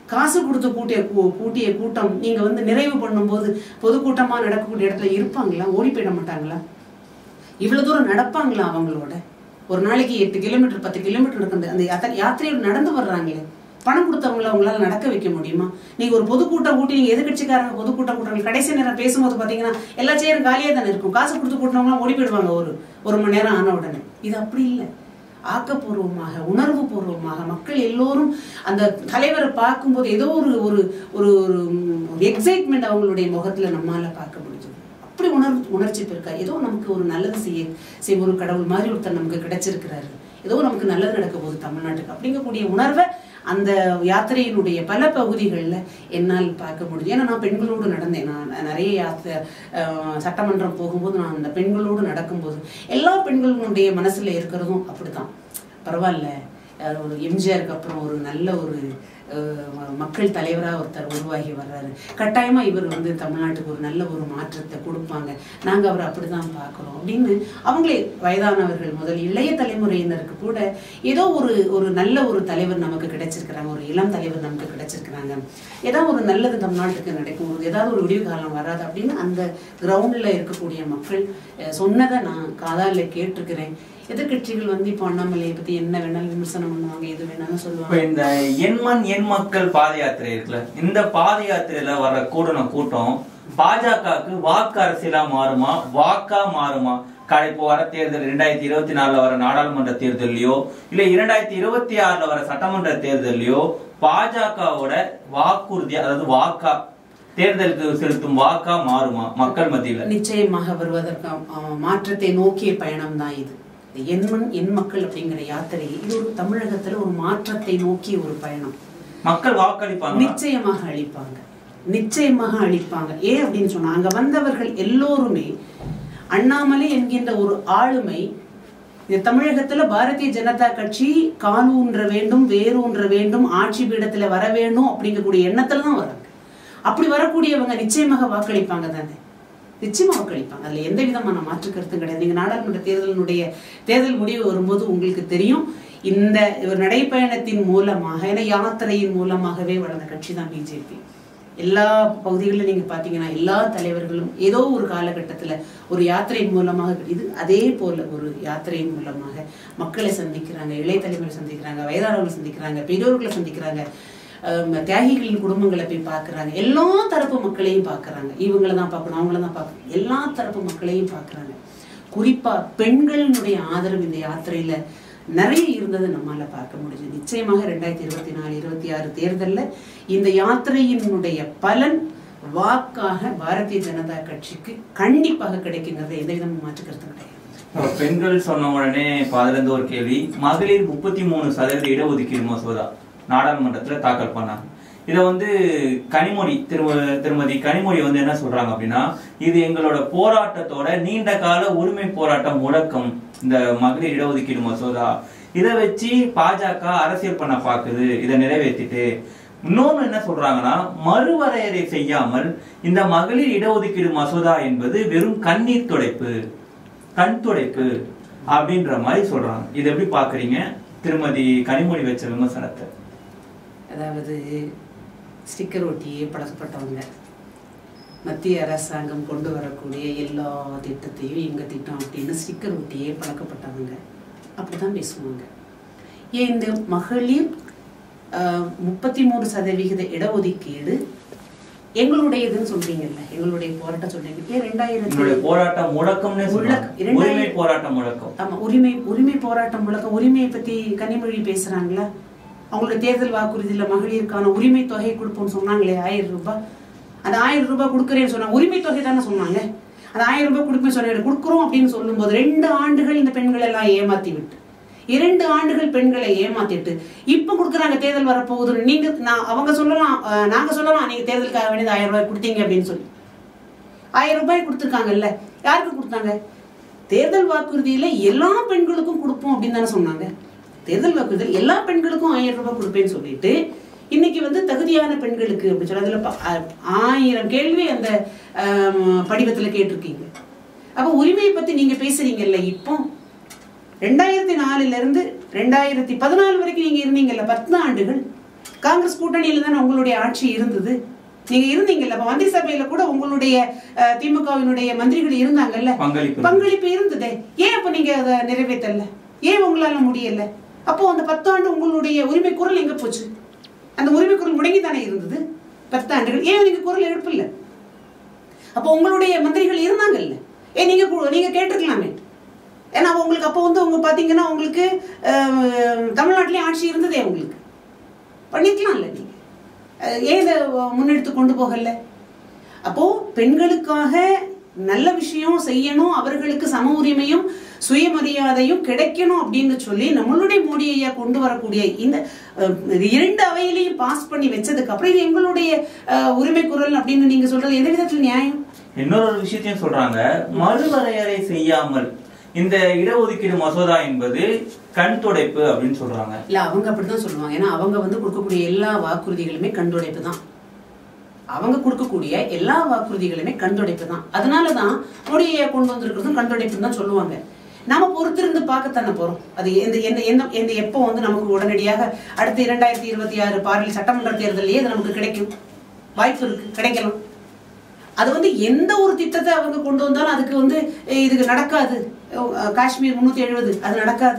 காசு கொடுத்து கூட்டிய கூ- கூட்டிய கூட்டம் நீங்க வந்து நிறைவு பண்ணும்போது பொதுக்கூட்டமா நடக்கக்கூடிய இடத்துல இருப்பாங்களா ஓடி போயிட மாட்டாங்களா இவ்வளவு தூரம் நடப்பாங்களா அவங்களோட ஒரு நாளைக்கு எட்டு கிலோமீட்டர் பத்து கிலோமீட்டர் நடக்குது அந்த யாத்திரை யாத்திரையில் நடந்து வர்றாங்களே பணம் கொடுத்தவங்கள அவங்களால நடக்க வைக்க முடியுமா நீங்க ஒரு பொதுக்கூட்டம் கூட்டி நீங்க எதிர்கட்சிக்காரங்க பொதுக்கூட்டம் கூட்டுறாங்க கடைசி நேரம் பேசும்போது பாத்தீங்கன்னா எல்லா சேரும் காலியா தானே இருக்கும் காசு கொடுத்து கூட்டினவங்களாம் ஓடி போயிடுவாங்க ஒரு ஒரு மணி நேரம் ஆன உடனே இது அப்படி இல்லை ஆக்கப்பூர்வமாக உணர்வு பூர்வமாக மக்கள் எல்லோரும் அந்த தலைவரை பார்க்கும்போது ஏதோ ஒரு ஒரு ஒரு ஒரு எக்ஸைட்மெண்ட் அவங்களுடைய முகத்துல நம்மால பார்க்க முடிஞ்சது அப்படி உணர்வு உணர்ச்சி பெருக்கா ஏதோ நமக்கு ஒரு நல்லது செய்ய செய்ய ஒரு கடவுள் மாதிரி ஒருத்தர் நமக்கு கிடைச்சிருக்கிறாரு ஏதோ நமக்கு நல்லது நடக்க போகுது தமிழ்நாட்டுக்கு அப்படிங்கக்கூடிய உணர்வை அந்த யாத்திரையினுடைய பல பகுதிகளில் என்னால் பார்க்க முடியும் ஏன்னா நான் பெண்களோடு நடந்தேன் நான் நிறைய யாத்திரை அஹ், சட்டமன்றம் போகும்போது நான் அந்த பெண்களோடு நடக்கும்போது எல்லா பெண்களுடைய மனசுல இருக்கிறதும் அப்படிதான் பரவாயில்ல அஹ், ஒரு எம்ஜிஆருக்கு அப்புறம் ஒரு நல்ல ஒரு அஹ், மக்கள் தலைவரா ஒருத்தர் உருவாகி வர்றாரு கட்டாயமா இவர் வந்து தமிழ்நாட்டுக்கு ஒரு நல்ல ஒரு மாற்றத்தை கொடுப்பாங்க நாங்க அவரை அப்படிதான் பார்க்கிறோம் அப்படின்னு அவங்களே வயதானவர்கள் முதல் இளைய தலைமுறையினருக்கு கூட ஏதோ ஒரு ஒரு நல்ல ஒரு தலைவர் நமக்கு கிடைச்சிருக்கிறாங்க ஒரு இளம் தலைவர் நமக்கு கிடைச்சிருக்கிறாங்க ஏதாவது ஒரு நல்லது தமிழ்நாட்டுக்கு நடக்கும் ஒரு ஏதாவது ஒரு விடிவு காலம் வராது அப்படின்னு அந்த கிரவுண்ட்ல இருக்கக்கூடிய மக்கள் அஹ், சொன்னதை நான் காதால கேட்டிருக்கிறேன் எதிர்க்கட்சிகள் வந்து இப்போ அண்ணாமலையை பத்தி என்ன வேணாலும் விமர்சனம் பண்ணுவாங்க எது வேணாலும் இப்ப சொல்லுவாங்க இந்த எண்மண் எண் மக்கள் பாத யாத்திரை இருக்குல்ல இந்த பாத யாத்திரையில வர்ற கூடின கூட்டம் பாஜகவுக்கு வாக்கு அரசியலா மாறுமா வாக்கா மாறுமா கடை இப்போ வர தேர்தல் ரெண்டாயிரத்தி இருபத்தி நாலுல வர நாடாளுமன்ற தேர்தலையோ இல்ல இரண்டாயிரத்தி இருபத்தி ஆறுல வர சட்டமன்ற தேர்தலையோ பாஜகவோட வாக்குறுதி அதாவது வாக்கா தேர்தலுக்கு செலுத்தும் வாக்கா மாறுமா மக்கள் மத்தியில நிச்சயமாக வருவதற்கு அஹ், மாற்றத்தை நோக்கிய பயணம் தான் இது இந்த எண்மண் எண் மக்கள் அப்படிங்கிற யாத்திரை இது ஒரு தமிழகத்துல ஒரு மாற்றத்தை நோக்கிய ஒரு பயணம் மக்கள் வாக்களிப்பாங்க நிச்சயமாக அளிப்பாங்க நிச்சயமாக அளிப்பாங்க ஏன் அப்படின்னு சொன்னா அங்க வந்தவர்கள் எல்லோருமே அண்ணாமலை என்கின்ற ஒரு ஆளுமை இந்த தமிழகத்துல பாரதிய ஜனதா கட்சி காலூன்ற வேண்டும் வேரூன்ற வேண்டும் ஆட்சி பீடத்துல வர வேண்டும் அப்படிங்கக்கூடிய எண்ணத்துல தான் வராங்க அப்படி வரக்கூடியவங்க நிச்சயமாக வாக்களிப்பாங்க தானே நிச்சயமா வாக்களிப்பாங்க அதுல எந்த விதமான மாற்று கருத்தும் கிடையாது நீங்க நாடாளுமன்ற தேர்தலினுடைய தேர்தல் முடிவு வரும்போது உங்களுக்கு தெரியும் இந்த ஒரு நடைப்பயணத்தின் மூலமாக ஏன்னா யாத்திரையின் மூலமாகவே வளர்ந்த கட்சி தான் பிஜேபி எல்லா பகுதிகளிலும் நீங்க பாத்தீங்கன்னா எல்லா தலைவர்களும் ஏதோ ஒரு காலகட்டத்துல ஒரு யாத்திரையின் மூலமாக இது அதே போல ஒரு யாத்திரையின் மூலமாக மக்களை சந்திக்கிறாங்க இளைய தலைவர்களை சந்திக்கிறாங்க வயதானவர்களை சந்திக்கிறாங்க பெரியோர்களை சந்திக்கிறாங்க அஹ் தியாகிகளின் குடும்பங்களை போய் பார்க்கறாங்க எல்லா தரப்பு மக்களையும் பார்க்கறாங்க இவங்கள தான் பார்க்கணும் அவங்கள தான் பார்க்கணும் எல்லா தரப்பு மக்களையும் பார்க்கறாங்க குறிப்பா பெண்களினுடைய ஆதரவு இந்த யாத்திரையில நிறைய இருந்ததை நம்மால பார்க்க முடிஞ்சது நிச்சயமாக ரெண்டாயிரத்தி இருபத்தி நாலு இருபத்தி ஆறு தேர்தல்ல இந்த யாத்திரையினுடைய பலன் வாக்காக பாரதிய ஜனதா கட்சிக்கு கண்டிப்பாக கிடைக்குங்கிறது எந்த விதமும் மாற்று கருத்தும் கிடையாது இப்ப பெண்கள் சொன்ன உடனே இப்ப அதுல இருந்து ஒரு கேள்வி மகளிர் முப்பத்தி மூணு சதவீத இடஒதுக்கீடு மசோதா நாடாளுமன்றத்துல தாக்கல் பண்ணாங்க இத வந்து கனிமொழி திரும திருமதி கனிமொழி வந்து என்ன சொல்றாங்க அப்படின்னா இது எங்களோட போராட்டத்தோட நீண்ட கால உரிமை போராட்ட முழக்கம் இந்த மகளிர் இடஒதுக்கீடு மசோதா இதை வச்சு பாஜக அரசியல் பண்ண பாக்குது இதை நிறைவேற்றிட்டு இன்னொன்னு என்ன சொல்றாங்கன்னா மறுவரையறை செய்யாமல் இந்த மகளிர் இடஒதுக்கீடு மசோதா என்பது வெறும் கண்ணீர் துடைப்பு கண் துடைப்பு அப்படின்ற மாதிரி சொல்றாங்க இதை எப்படி பாக்குறீங்க திருமதி கனிமொழி வச்ச விமர்சனத்தை அதாவது ஸ்டிக்கர் ஒட்டியே பழக்கப்பட்டவங்க மத்திய அரசாங்கம் கொண்டு வரக்கூடிய எல்லா திட்டத்தையும் எங்க திட்டம் அப்படின்னு ஸ்டிக்கர் ஒட்டியே பழக்கப்பட்டவங்க அப்படிதான் பேசுவாங்க ஏன் இந்த மகளிர் முப்பத்தி மூணு சதவிகித இடஒதுக்கீடு எங்களுடையதுன்னு சொல்றீங்கல்ல எங்களுடைய போராட்டம் சொல்றீங்க ஏன் உங்களுடைய ரெண்டாயிரத்தி போராட்ட முழக்கம்னே சொல்றாங்க முழக்கம். இரண்டாயிரம் உரிமை போராட்ட முழக்கம் ஆமா உரிமை உரிமை போராட்டம் முழக்கம் உரிமையை பத்தி கனிமொழி பேசுறாங்களா அவங்களுடைய தேர்தல் வாக்குறுதியில மகளிருக்கான உரிமை தொகை கொடுப்போம்னு சொன்னாங்களே ஆயிரம் ரூபாய் அந்த ஆயிரம் ரூபாய் கொடுக்குறேன்னு சொன்னாங்க உரிமை தொகை தானே சொன்னாங்க அந்த ஆயிரம் ரூபாய் கொடுப்பேன்னு சொன்னாங்க கொடுக்குறோம் அப்படின்னு சொல்லும்போது ரெண்டு ஆண்டுகள் இந்த பெண்கள் எல்லாம் ஏமாத்தி விட்டு இரண்டு ஆண்டுகள் பெண்களை ஏமாத்திட்டு இப்ப கொடுக்குறாங்க தேர்தல் வரப்போகுதுன்னு நீங்க நான் அவங்க சொல்லலாம் அஹ், நாங்க சொல்லலாம் நீங்க தேர்தலுக்காக வேண்டியது ஆயிரம் ரூபாய் கொடுத்தீங்க அப்படின்னு சொல்லி ஆயிரம் ரூபாய் கொடுத்துருக்காங்கல்ல யாருக்கு கொடுத்தாங்க தேர்தல் வாக்குறுதியில எல்லா பெண்களுக்கும் கொடுப்போம் அப்படின்னு தானே சொன்னாங்க தேர்தல் வாக்குறுதியில் எல்லா பெண்களுக்கும் ஆயிரம் ரூபாய் கொடுப்பேன்னு சொல்லிட்டு இன்னைக்கு வந்து தகுதியான பெண்களுக்கு அப்படி சொல்லி அதுல ப- ஆ- ஆயிரம் கேள்வி அந்த ஆம், படிவத்துல கேட்டிருக்கீங்க அப்ப உரிமையை பத்தி நீங்க பேசுறீங்கல்ல இப்போ ரெண்டாயிரத்தி நாலுல இருந்து ரெண்டாயிரத்தி பதினாலு வரைக்கும் நீங்க இருந்தீங்கல்ல பத்து ஆண்டுகள் காங்கிரஸ் கூட்டணியில தானே உங்களுடைய ஆட்சி இருந்தது நீங்க இருந்தீங்கல்ல அப்ப மந்திரி சபையில கூட உங்களுடைய அஹ், திமுகவினுடைய மந்திரிகள் இருந்தாங்கல்ல பங்களிப்பு பங்களிப்பு இருந்ததே ஏன் அப்ப நீங்க அதை நிறைவேற்றல ஏன் உங்களால முடியல அப்போ அந்த பத்தாண்டு உங்களுடைய உரிமை குரல் எங்க போச்சு அந்த உரிமை குரல் முடங்கி தானே இருந்தது பத்தாண்டுகள் ஏன் நீங்க குரல் எழுப்பல அப்போ உங்களுடைய மந்திரிகள் இருந்தாங்கல்ல ஏன் நீங்க கு- நீங்க கேட்டிருக்கலாமே ஏன்னா அப்ப உங்களுக்கு அப்போ வந்து உங்க பாத்தீங்கன்னா உங்களுக்கு அஹ், தமிழ்நாட்டிலேயே ஆட்சி இருந்ததே உங்களுக்கு பண்ணிக்கலாம்ல நீங்க அஹ், ஏன் இதை முன்னெடுத்து கொண்டு போகல அப்போ பெண்களுக்காக நல்ல விஷயம் செய்யணும் அவர்களுக்கு சம உரிமையும் சுயமரியாதையும் கிடைக்கணும் அப்படின்னு சொல்லி நம்மளுடைய மோடி ஐயா கொண்டு வரக்கூடிய இந்த அஹ், இது இரண்டு அவையிலையும் பாஸ் பண்ணி வச்சதுக்கு அப்புறம் இது எங்களுடைய அஹ், உரிமை குரல் அப்படின்னு நீங்க சொல்றது எந்த விதத்தில் நியாயம் இன்னொரு ஒரு விஷயத்தையும் சொல்றாங்க மறுவரையறை செய்யாமல் இந்த இடஒதுக்கீடு மசோதா என்பது கண் துடைப்பு அப்படின்னு சொல்றாங்க இல்ல அவங்க அப்படிதான் சொல்லுவாங்க ஏன்னா அவங்க வந்து கொடுக்கக்கூடிய எல்லா வாக்குறுதிகளுமே கண்டுடைப்பு தான் அவங்க கொடுக்கக்கூடிய எல்லா வாக்குறுதிகளுமே கண்டுடைப்பு தான் அதனாலதான் மோடியை கொண்டு வந்திருக்கிறதும் கண்டுடைப்புன்னு தான் சொல்லுவாங்க நாம பொறுத்திருந்து பார்க்கத்தானே போறோம் அது எந்த எந்த எந்த எந்த எப்போ வந்து நமக்கு உடனடியாக அடுத்த இரண்டாயிரத்தி இருபத்தி ஆறு பாரில் சட்டமன்ற தேர்தலையே அது நமக்கு கிடைக்கும் வாய்ப்பு இருக்கு கிடைக்கலாம் அது வந்து எந்த ஒரு திட்டத்தை அவங்க கொண்டு வந்தாலும் அதுக்கு வந்து "ஏய், இதுக்கு நடக்காது அஹ் காஷ்மீர் முன்னூத்தி எழுபது அது நடக்காது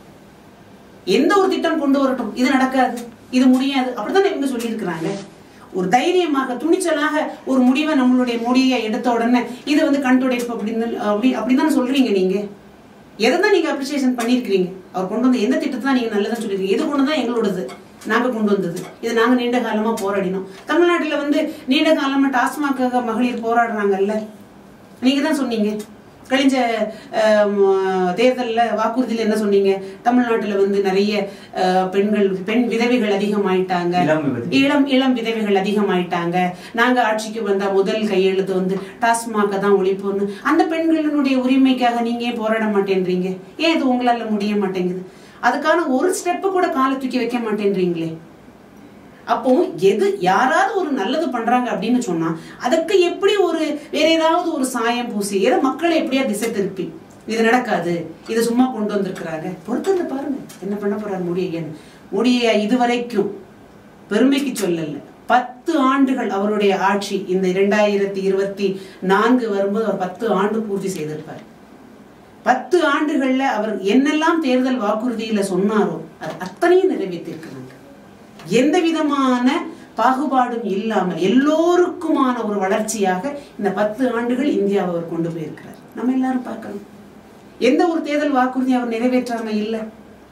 எந்த ஒரு திட்டம் கொண்டு வரட்டும் இது நடக்காது இது முடியாது அப்படித்தானே இவங்க சொல்லியிருக்கிறாங்க ஒரு தைரியமாக துணிச்சலாக ஒரு முடிவை நம்மளுடைய மோடியை எடுத்த உடனே இது வந்து கண்டுடைப்பு அப்படின்னு அப்படி அப்படிதானே சொல்றீங்க நீங்க எதை தான் நீங்க அப்ரிசியேஷன் பண்ணியிருக்கிறீங்க அவர் கொண்டு வந்த எந்த திட்டத்தை தான் நீங்க நல்லதா சொல்லிருக்கீங்க எது கொண்டு தான் எங்களோடது நாங்க கொண்டு வந்தது இது நாங்க நீண்ட காலமா போராடினோம் தமிழ்நாட்டுல வந்து நீண்ட காலமா டாஸ்மாக்காக மகளிர் போராடுறாங்கல்ல நீங்க தான் சொன்னீங்க கழிஞ்ச ஆம், தேர்தல்ல வாக்குறுதியில என்ன சொன்னீங்க தமிழ்நாட்டுல வந்து நிறைய அஹ், பெண்கள் பெண் விதவைகள் அதிகமாயிட்டாங்க இளம் விபத்து. இளம் இளம் விதவைகள் அதிகமாயிட்டாங்க நாங்க ஆட்சிக்கு வந்த முதல் கையெழுத்து வந்து டாஸ்மாக தான் ஒழிப்புன்னு அந்த பெண்களினுடைய உரிமைக்காக நீங்க ஏன் போராட மாட்டேன்றீங்க ஏன் இது உங்களால முடிய மாட்டேங்குது அதுக்கான ஒரு ஸ்டெப்பு கூட காலை தூக்கி வைக்க மாட்டேன்றீங்களே அப்போ எது யாராவது ஒரு நல்லது பண்றாங்க அப்படின்னு சொன்னா அதுக்கு எப்படி ஒரு வேற ஏதாவது ஒரு சாயம் பூசி ஏதோ மக்களை எப்படியா திசை திருப்பி இது நடக்காது இதை சும்மா கொண்டு வந்திருக்கிறாங்க பொறுத்திருந்து பாருங்க என்ன பண்ண போறாரு மோடி ஐயன் மோடி ஐயா இதுவரைக்கும் பெருமைக்கு சொல்லல பத்து ஆண்டுகள் அவருடைய ஆட்சி இந்த இரண்டாயிரத்தி இருபத்தி நான்கு வரும்போது அவர் பத்து ஆண்டு பூர்த்தி செய்திருப்பார் பத்து ஆண்டுகள்ல அவர் என்னெல்லாம் தேர்தல் வாக்குறுதியில சொன்னாரோ அது அத்தனையும் நிறைவேற்றிருக்கிறாங்க எந்த விதமான பாகுபாடும் இல்லாமல் எல்லோருக்குமான ஒரு வளர்ச்சியாக இந்த பத்து ஆண்டுகள் இந்தியாவை அவர் கொண்டு போயிருக்கிறார் நம்ம எல்லாரும் பார்க்கணும் எந்த ஒரு தேர்தல் வாக்குறுதி அவர் நிறைவேற்றாம இல்லை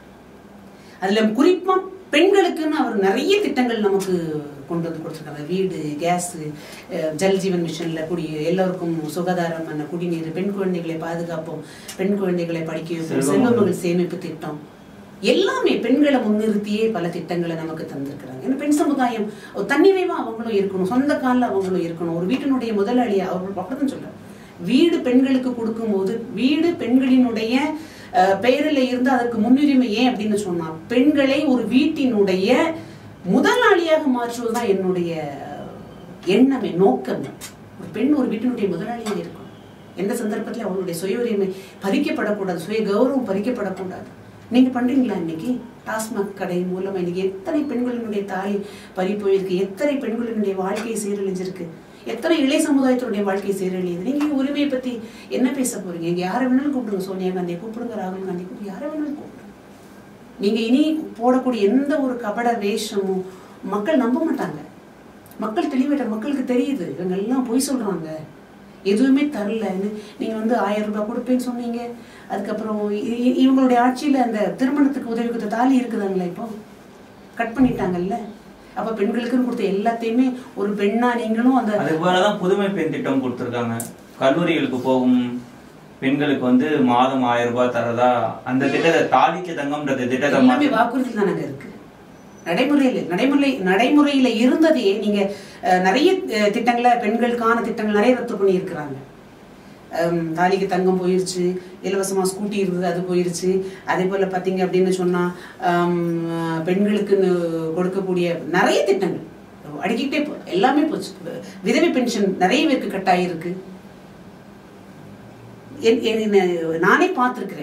அதுல குறிப்பா பெண்களுக்குன்னு அவர் நிறைய திட்டங்கள் நமக்கு கொண்டு வந்து கொடுத்துருக்காங்க வீடு கேஸ் ஜல் ஜீவன் மிஷன்ல குடி எல்லோருக்கும் சுகாதாரமான குடிநீர் பெண் குழந்தைகளை பாதுகாப்போம் பெண் குழந்தைகளை படிக்க வைப்போம் செல்வ செல்வமகள் சேமிப்பு திட்டம் எல்லாமே பெண்களை முன்னிறுத்தியே பல திட்டங்களை நமக்கு தந்திருக்கிறாங்க ஏன்னா பெண் சமுதாயம் ஒரு தன்னிறைவா அவங்களும் இருக்கணும் சொந்த காலில் அவங்களும் இருக்கணும் ஒரு வீட்டினுடைய முதலாளியா அவர் அப்படிதான் சொல்றாரு வீடு பெண்களுக்கு கொடுக்கும்போது வீடு பெண்களினுடைய அஹ், பெயரில் இருந்து அதற்கு முன்னுரிமை ஏன் அப்படின்னு சொன்னா பெண்களை ஒரு வீட்டினுடைய முதலாளியாக மாற்றுவதுதான் என்னுடைய எண்ணமே நோக்கமே ஒரு பெண் ஒரு வீட்டினுடைய முதலாளியாக இருக்கணும் எந்த சந்தர்ப்பத்தில் அவளுடைய சுய உரிமை பறிக்கப்படக்கூடாது சுய கௌரவம் பறிக்கப்படக்கூடாது நீங்க பண்றீங்களா இன்னைக்கு டாஸ்மாக் கடை மூலமா இன்னைக்கு எத்தனை பெண்களினுடைய தாலி பறி போயிருக்கு எத்தனை பெண்களினுடைய வாழ்க்கை சீரழிஞ்சிருக்கு எத்தனை இளைய சமுதாயத்தினுடைய வாழ்க்கை சீரழியுது நீங்க இந்த உரிமையை பத்தி என்ன பேச போறீங்க இங்க யாரை வேணாலும் கூப்பிடுங்க சோனியா காந்தியை கூப்பிடுங்க ராகுல் காந்தி கூப்பிடுங்க யாரை வேணாலும் கூப்பிடுங்க நீங்க இனி போடக்கூடிய எந்த ஒரு கபட வேஷமும் மக்கள் நம்ப மாட்டாங்க மக்கள் தெளிவிட்ட மக்களுக்கு தெரியுது இவங்க எல்லாம் பொய் சொல்றாங்க எதுவுமே தரலன்னு நீங்க வந்து ஆயிரம் ரூபாய் கொடுப்பேன்னு சொன்னீங்க அதுக்கப்புறம் இ- இ- இவங்களுடைய ஆட்சியில அந்த திருமணத்துக்கு உதவி கொடுத்த தாலி இருக்குதாங்களா இப்போ கட் பண்ணிட்டாங்கல்ல அப்ப பெண்களுக்குன்னு கொடுத்த எல்லாத்தையுமே ஒரு பெண்ணா நீங்களும் அந்த அதுக்கு போலதான் புதுமை பெண் திட்டம் கொடுத்திருக்காங்க கல்லூரிகளுக்கு போகும் பெண்களுக்கு வந்து மாதம் ஆயிரம் ரூபாய் தரதா அந்த திட்டத்தை தாலிக்கு தங்கம்ன்ற திட்டத்தை எல்லாமே மாத்தி- வாக்குறுதி தானங்க இருக்கு நடைமுறையில் நடைமுறை நடைமுறையில இருந்ததையே நீங்க அஹ், நிறைய அஹ், திட்டங்களை பெண்களுக்கான திட்டங்கள் நிறைய ரத்து பண்ணி இருக்கிறாங்க தாலிக்கு தங்கம் போயிருச்சு இலவசமா ஸ்கூட்டி இருந்தது அது போயிருச்சு அதே போல பாத்தீங்க அப்படின்னு சொன்னா ஹம், பெண்களுக்குன்னு கொடுக்கக்கூடிய நிறைய திட்டங்கள் அடிக்கிட்டே போ எல்லாமே போச்சு விதவை பென்ஷன் நிறைய பேருக்கு கட் ஆயிருக்கு என்- என்- நானே பார்த்துருக்கிறேன்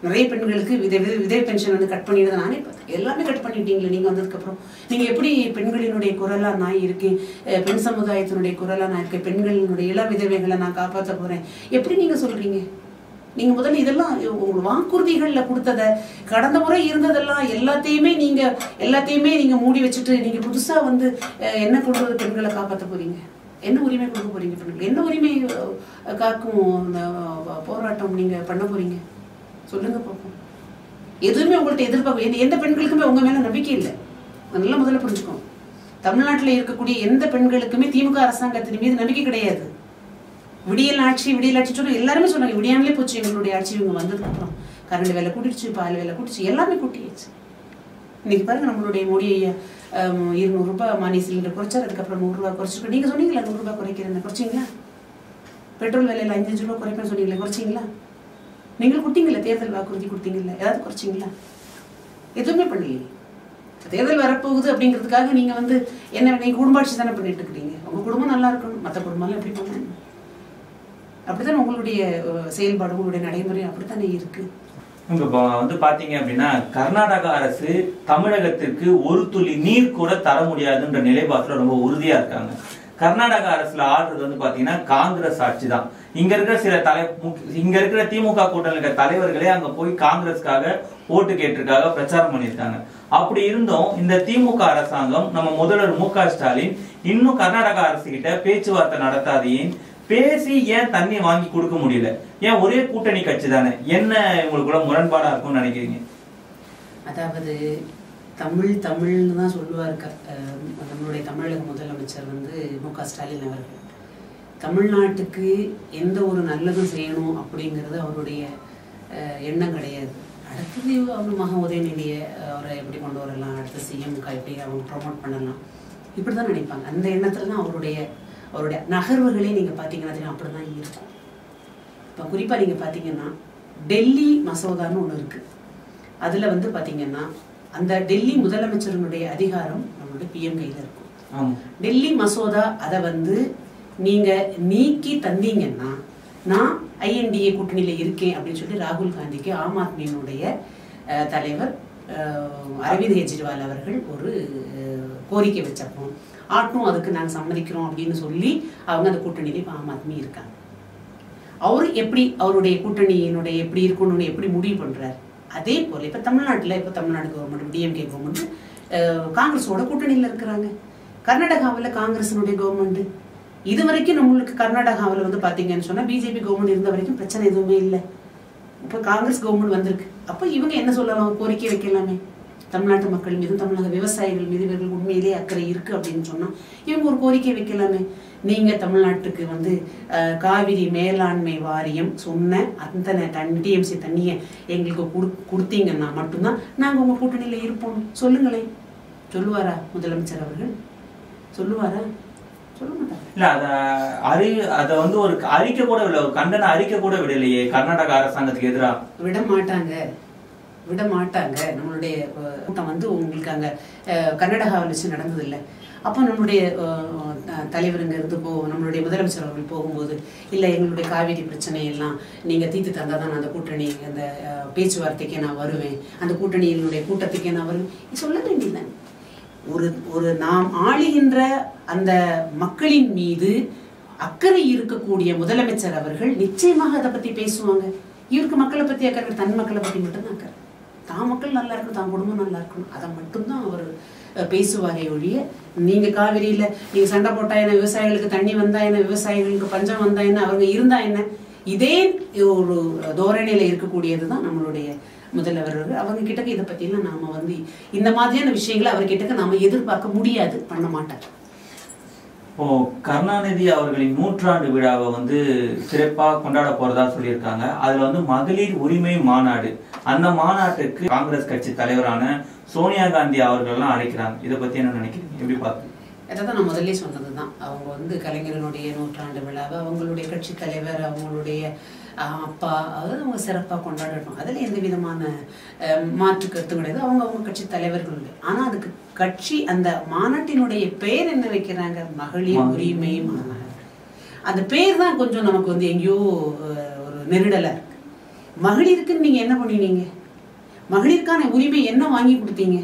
நிறைய பெண்களுக்கு விதை விதை விதை பென்ஷன் வந்து கட் பண்ணிடுறது நானே பார்த்தேன் எல்லாமே கட் பண்ணிட்டீங்களே நீங்கள் வந்ததுக்கப்புறம் நீங்கள் எப்படி பெண்களினுடைய குரலாக நான் இருக்கேன் அஹ் பெண் சமுதாயத்தினுடைய குரலாக நான் இருக்கேன் பெண்களினுடைய இள விதவைகளை நான் காப்பாற்ற போகிறேன் எப்படி நீங்கள் சொல்கிறீங்க நீங்கள் முதல்ல இதெல்லாம் உங்கள் வாக்குறுதிகளில் கொடுத்ததை கடந்த முறை இருந்ததெல்லாம் எல்லாத்தையுமே நீங்கள் எல்லாத்தையுமே நீங்கள் மூடி வச்சுட்டு நீங்கள் புதுசாக வந்து அஹ், என்ன கொண்டு வந்து பெண்களை காப்பாற்ற போகிறீங்க என்ன உரிமை கொடுக்க போறீங்க பெண்கள் என்ன உரிமை அஹ், காக்கும் இந்த, அஹ், போராட்டம் நீங்கள் பண்ண போறீங்க சொல்லுங்க பார்ப்போம் எதுவுமே உங்கள்ட்ட எதிர்பார்க்க எந்த- எந்த பெண்களுக்குமே உங்க மேல நம்பிக்கை இல்லை அது நல்லா முதல்ல புரிஞ்சுக்கோங்க தமிழ்நாட்டில் இருக்கக்கூடிய எந்த பெண்களுக்குமே திமுக அரசாங்கத்தின் மீது நம்பிக்கை கிடையாது விடியல் ஆட்சி விடியல் ஆட்சி சொன்னா எல்லாருமே சொன்னாங்க விடியாமலே போச்சு எங்களுடைய ஆட்சி இவங்க வந்ததுக்கு அப்புறம் கரண்ட் விலை கூட்டிடுச்சு பால் விலை கூட்டிச்சு எல்லாமே கூட்டிடுச்சு இன்னைக்கு பாருங்க நம்மளுடைய மோடி ஐயா ஆம், இருநூறு ரூபாய் மானிய சிலிண்டர் குறைச்சார் அதுக்கப்புறம் நூறுரூவா குறைச்சிருக்கோம் நீங்க சொன்னீங்களா நூறுரூபா குறைக்கிறேன்னு குறைச்சிங்களா பெட்ரோல் விலையில அஞ்சு அஞ்சு ரூபா குறைப்பேன்னு சொன்னீங்களே குறைச்சிங்களா நீங்கள் கொடுத்தீங்கல்ல தேர்தல் வாக்குறுதி கொடுத்தீங்கல்ல ஏதாவது குறைச்சிங்களா எதுவுமே பண்ணலையே தேர்தல் வரப்போகுது அப்படிங்கிறதுக்காக நீங்க வந்து என்ன நீங்க குடும்பாட்சி தானே பண்ணிட்டு இருக்கிறீங்க உங்க குடும்பம் நல்லா இருக்கணும் மற்ற குடும்பம்லாம் எப்படி பண்ணணும் அப்படித்தானே உங்களுடைய அஹ், செயல்பாடு உங்களுடைய நடைமுறை அப்படித்தானே இருக்கு இங்க இப்போ வந்து பாத்தீங்க அப்படின்னா கர்நாடக அரசு தமிழகத்திற்கு ஒரு துளி நீர் கூட தர முடியாதுன்ற நிலைப்பாட்டுல ரொம்ப உறுதியா இருக்காங்க கர்நாடக அரசுல ஆடுறது வந்து பாத்தீங்கன்னா காங்கிரஸ் ஆட்சி தான் இங்க இருக்கிற சில தலை முக்கிய- இங்க இருக்கிற திமுக கூட்டணியில் இருக்கிற தலைவர்களே அங்க போய் காங்கிரஸ்க்காக ஓட்டு கேட்டிருக்காக பிரச்சாரம் பண்ணியிருக்காங்க அப்படி இருந்தும் இந்த திமுக அரசாங்கம் நம்ம முதல்வர் மு க ஸ்டாலின் இன்னும் கர்நாடக அரசு கிட்ட பேச்சுவார்த்தை நடத்தாதையும் பேசி ஏன் தண்ணி வாங்கி கொடுக்க முடியல ஏன் ஒரே கூட்டணி கட்சி தானே என்ன உங்களுக்குள்ள முரண்பாடா இருக்கும்னு நினைக்கிறீங்க அதாவது தமிழ் தமிழ்னு தான் சொல்லுவார் க- அஹ் நம்மளுடைய தமிழக முதலமைச்சர் வந்து மு க ஸ்டாலின் அவர்கள் தமிழ்நாட்டுக்கு எந்த ஒரு நல்லதும் செய்யணும் அப்படிங்கிறது அவருடைய அஹ், எண்ணம் கிடையாது அடுத்தது அவர் மகன் உதயநிதியை அவரை எப்படி கொண்டு வரலாம் அடுத்த சிஎம்க்கு எப்படி அவங்க ப்ரொமோட் பண்ணலாம் இப்படி தான் நினைப்பாங்க அந்த எண்ணத்துல தான் அவருடைய அவருடைய நகர்வுகளே நீங்கள் பார்த்தீங்கன்னா தெரியும் அப்படி தான் இருக்கும் இப்போ குறிப்பாக நீங்கள் பார்த்தீங்கன்னா டெல்லி மசோதான்னு ஒன்று இருக்குது அதில் வந்து பார்த்தீங்கன்னா அந்த டெல்லி முதலமைச்சரினுடைய அதிகாரம் நம்மளுடைய பிஎம் கையில் இருக்கும் ஆமா டெல்லி மசோதா அதை வந்து நீங்கள் நீக்கி தந்தீங்கன்னா நான் ஐஎன்டிஏ கூட்டணியில் இருக்கேன் அப்படின்னு சொல்லி ராகுல் காந்திக்கு ஆம் ஆத்மியினுடைய அஹ், தலைவர் அஹ், அரவிந்த் கெஜ்ரிவால் அவர்கள் ஒரு அஹ், கோரிக்கை வச்சப்போ ஆட்டும் அதுக்கு நாங்கள் சம்மதிக்கிறோம் அப்படின்னு சொல்லி அவங்க அந்த கூட்டணியில இப்போ ஆம் ஆத்மி இருக்காங்க அவர் எப்படி அவருடைய கூட்டணியினுடைய எப்படி இருக்கணும்னு எப்படி முடிவு பண்றாரு அதே போல இப்ப தமிழ்நாட்டுல இப்ப தமிழ்நாடு கவர்மெண்ட் டிஎம்கே கவர்மெண்ட் காங்கிரஸோட கூட்டணியில இருக்கிறாங்க கர்நாடகாவுல காங்கிரஸினுடைய கவர்மெண்ட் இது வரைக்கும் நம்மளுக்கு கர்நாடகாவுல வந்து பாத்தீங்கன்னு சொன்னா பிஜேபி கவர்மெண்ட் இருந்த வரைக்கும் பிரச்சனை எதுவுமே இல்லை இப்ப காங்கிரஸ் கவர்மெண்ட் வந்திருக்கு அப்ப இவங்க என்ன சொல்லலாம் கோரிக்கை வைக்கலாமே தமிழ்நாட்டு மக்கள் மீதும் தமிழக விவசாயிகள் மீது இவர்கள் உண்மையிலேயே அக்கறை இருக்கு அப்படின்னு சொன்னா இவங்க ஒரு கோரிக்கை வைக்கலாமே நீங்க தமிழ்நாட்டுக்கு வந்து அஹ், காவிரி மேலாண்மை வாரியம் சொன்ன அந்த தண்ணி டிஎம்சி தண்ணியை எங்களுக்கு குடு- கொடுத்தீங்கன்னா மட்டும்தான் நாங்க உங்க கூட்டணியில இருப்போம் சொல்லுங்களேன் சொல்லுவாரா முதலமைச்சர் அவர்கள் சொல்லுவாரா சொல்ல மாட்டாங்க இல்ல அத அறி அத வந்து ஒரு அறிக்கை கூட விடல ஒரு கண்டன அறிக்கை கூட விடலையே கர்நாடக அரசாங்கத்துக்கு எதிரா விட மாட்டாங்க விட மாட்டாங்க நம்மளுடைய அஹ், கூட்டம் வந்து உங்களுக்கு அங்க அஹ், கர்நாடகாவில் வச்சு நடந்தது இல்லை அப்போ நம்மளுடைய அஹ், த- தலைவருங்க இருந்து போ நம்மளுடைய முதலமைச்சர் அவர்கள் போகும்போது இல்லை எங்களுடைய காவிரி பிரச்சனை எல்லாம் நீங்க தீர்த்து தந்தா தான் நான் அந்த கூட்டணி அந்த அஹ், பேச்சுவார்த்தைக்கே நான் வருவேன் அந்த கூட்டணியினுடைய கூட்டத்துக்கே நான் வருவேன் இது சொல்ல வேண்டியதுதானே ஒரு ஒரு நாம் ஆளுகின்ற அந்த மக்களின் மீது அக்கறை இருக்கக்கூடிய முதலமைச்சர் அவர்கள் நிச்சயமாக அதை பத்தி பேசுவாங்க இவருக்கு மக்களை பத்தி அக்கறை தன் மக்களை பத்தி மட்டும்தான் அக்கறை தான் மக்கள் நல்லா இருக்கணும் தான் குடும்பம் நல்லா இருக்கணும் அதை மட்டும்தான் அவர் அஹ், பேசுவாரே ஒழிய நீங்க காவிரியில நீங்க சண்டை போட்டா என்ன விவசாயிகளுக்கு தண்ணி வந்தா என்ன விவசாயிகளுக்கு பஞ்சம் வந்தா என்ன அவங்க இருந்தா என்ன இதே ஒரு தோரணையில இருக்கக்கூடியதுதான் நம்மளுடைய முதல்வர் அவர்கள். அவங்க கிட்டக்க இதை பத்தியெல்லாம் நாம வந்து இந்த மாதிரியான விஷயங்களை அவர் கிட்டக்க நாம எதிர்பார்க்க முடியாது பண்ண மாட்டார் இப்போ கருணாநிதி அவர்களின் நூற்றாண்டு விழாவை வந்து சிறப்பா கொண்டாட போறதா சொல்லியிருக்காங்க அதுல வந்து மகளிர் உரிமை மாநாடு அந்த மாநாட்டுக்கு காங்கிரஸ் கட்சி தலைவரான சோனியா காந்தி அவர்கள் எல்லாம் அழைக்கிறாங்க இதை பத்தி என்ன நினைக்கிறீங்க எப்படி பார்த்து அதான் நான் முதல்ல சொன்னதுதான் அவங்க வந்து கலைஞரனுடைய நூற்றாண்டு விழாவை அவங்களுடைய கட்சி தலைவர் அவங்களுடைய ஆஹ், அப்பா அதாவது அவங்க சிறப்பாக கொண்டாடணும் அதில் எந்த விதமான அஹ், மாற்று கருத்து கிடையாது அவங்க அவங்க கட்சி தலைவர்கள் ஆனால் அதுக்கு கட்சி அந்த மாநாட்டினுடைய பெயர் என்ன வைக்கிறாங்க மகளிர் உரிமை மாநாடு அந்த பேர் தான் கொஞ்சம் நமக்கு வந்து எங்கேயோ அஹ், ஒரு நெருடலாக இருக்கு மகளிருக்கு நீங்க என்ன பண்ணினீங்க மகளிருக்கான உரிமை என்ன வாங்கி கொடுத்தீங்க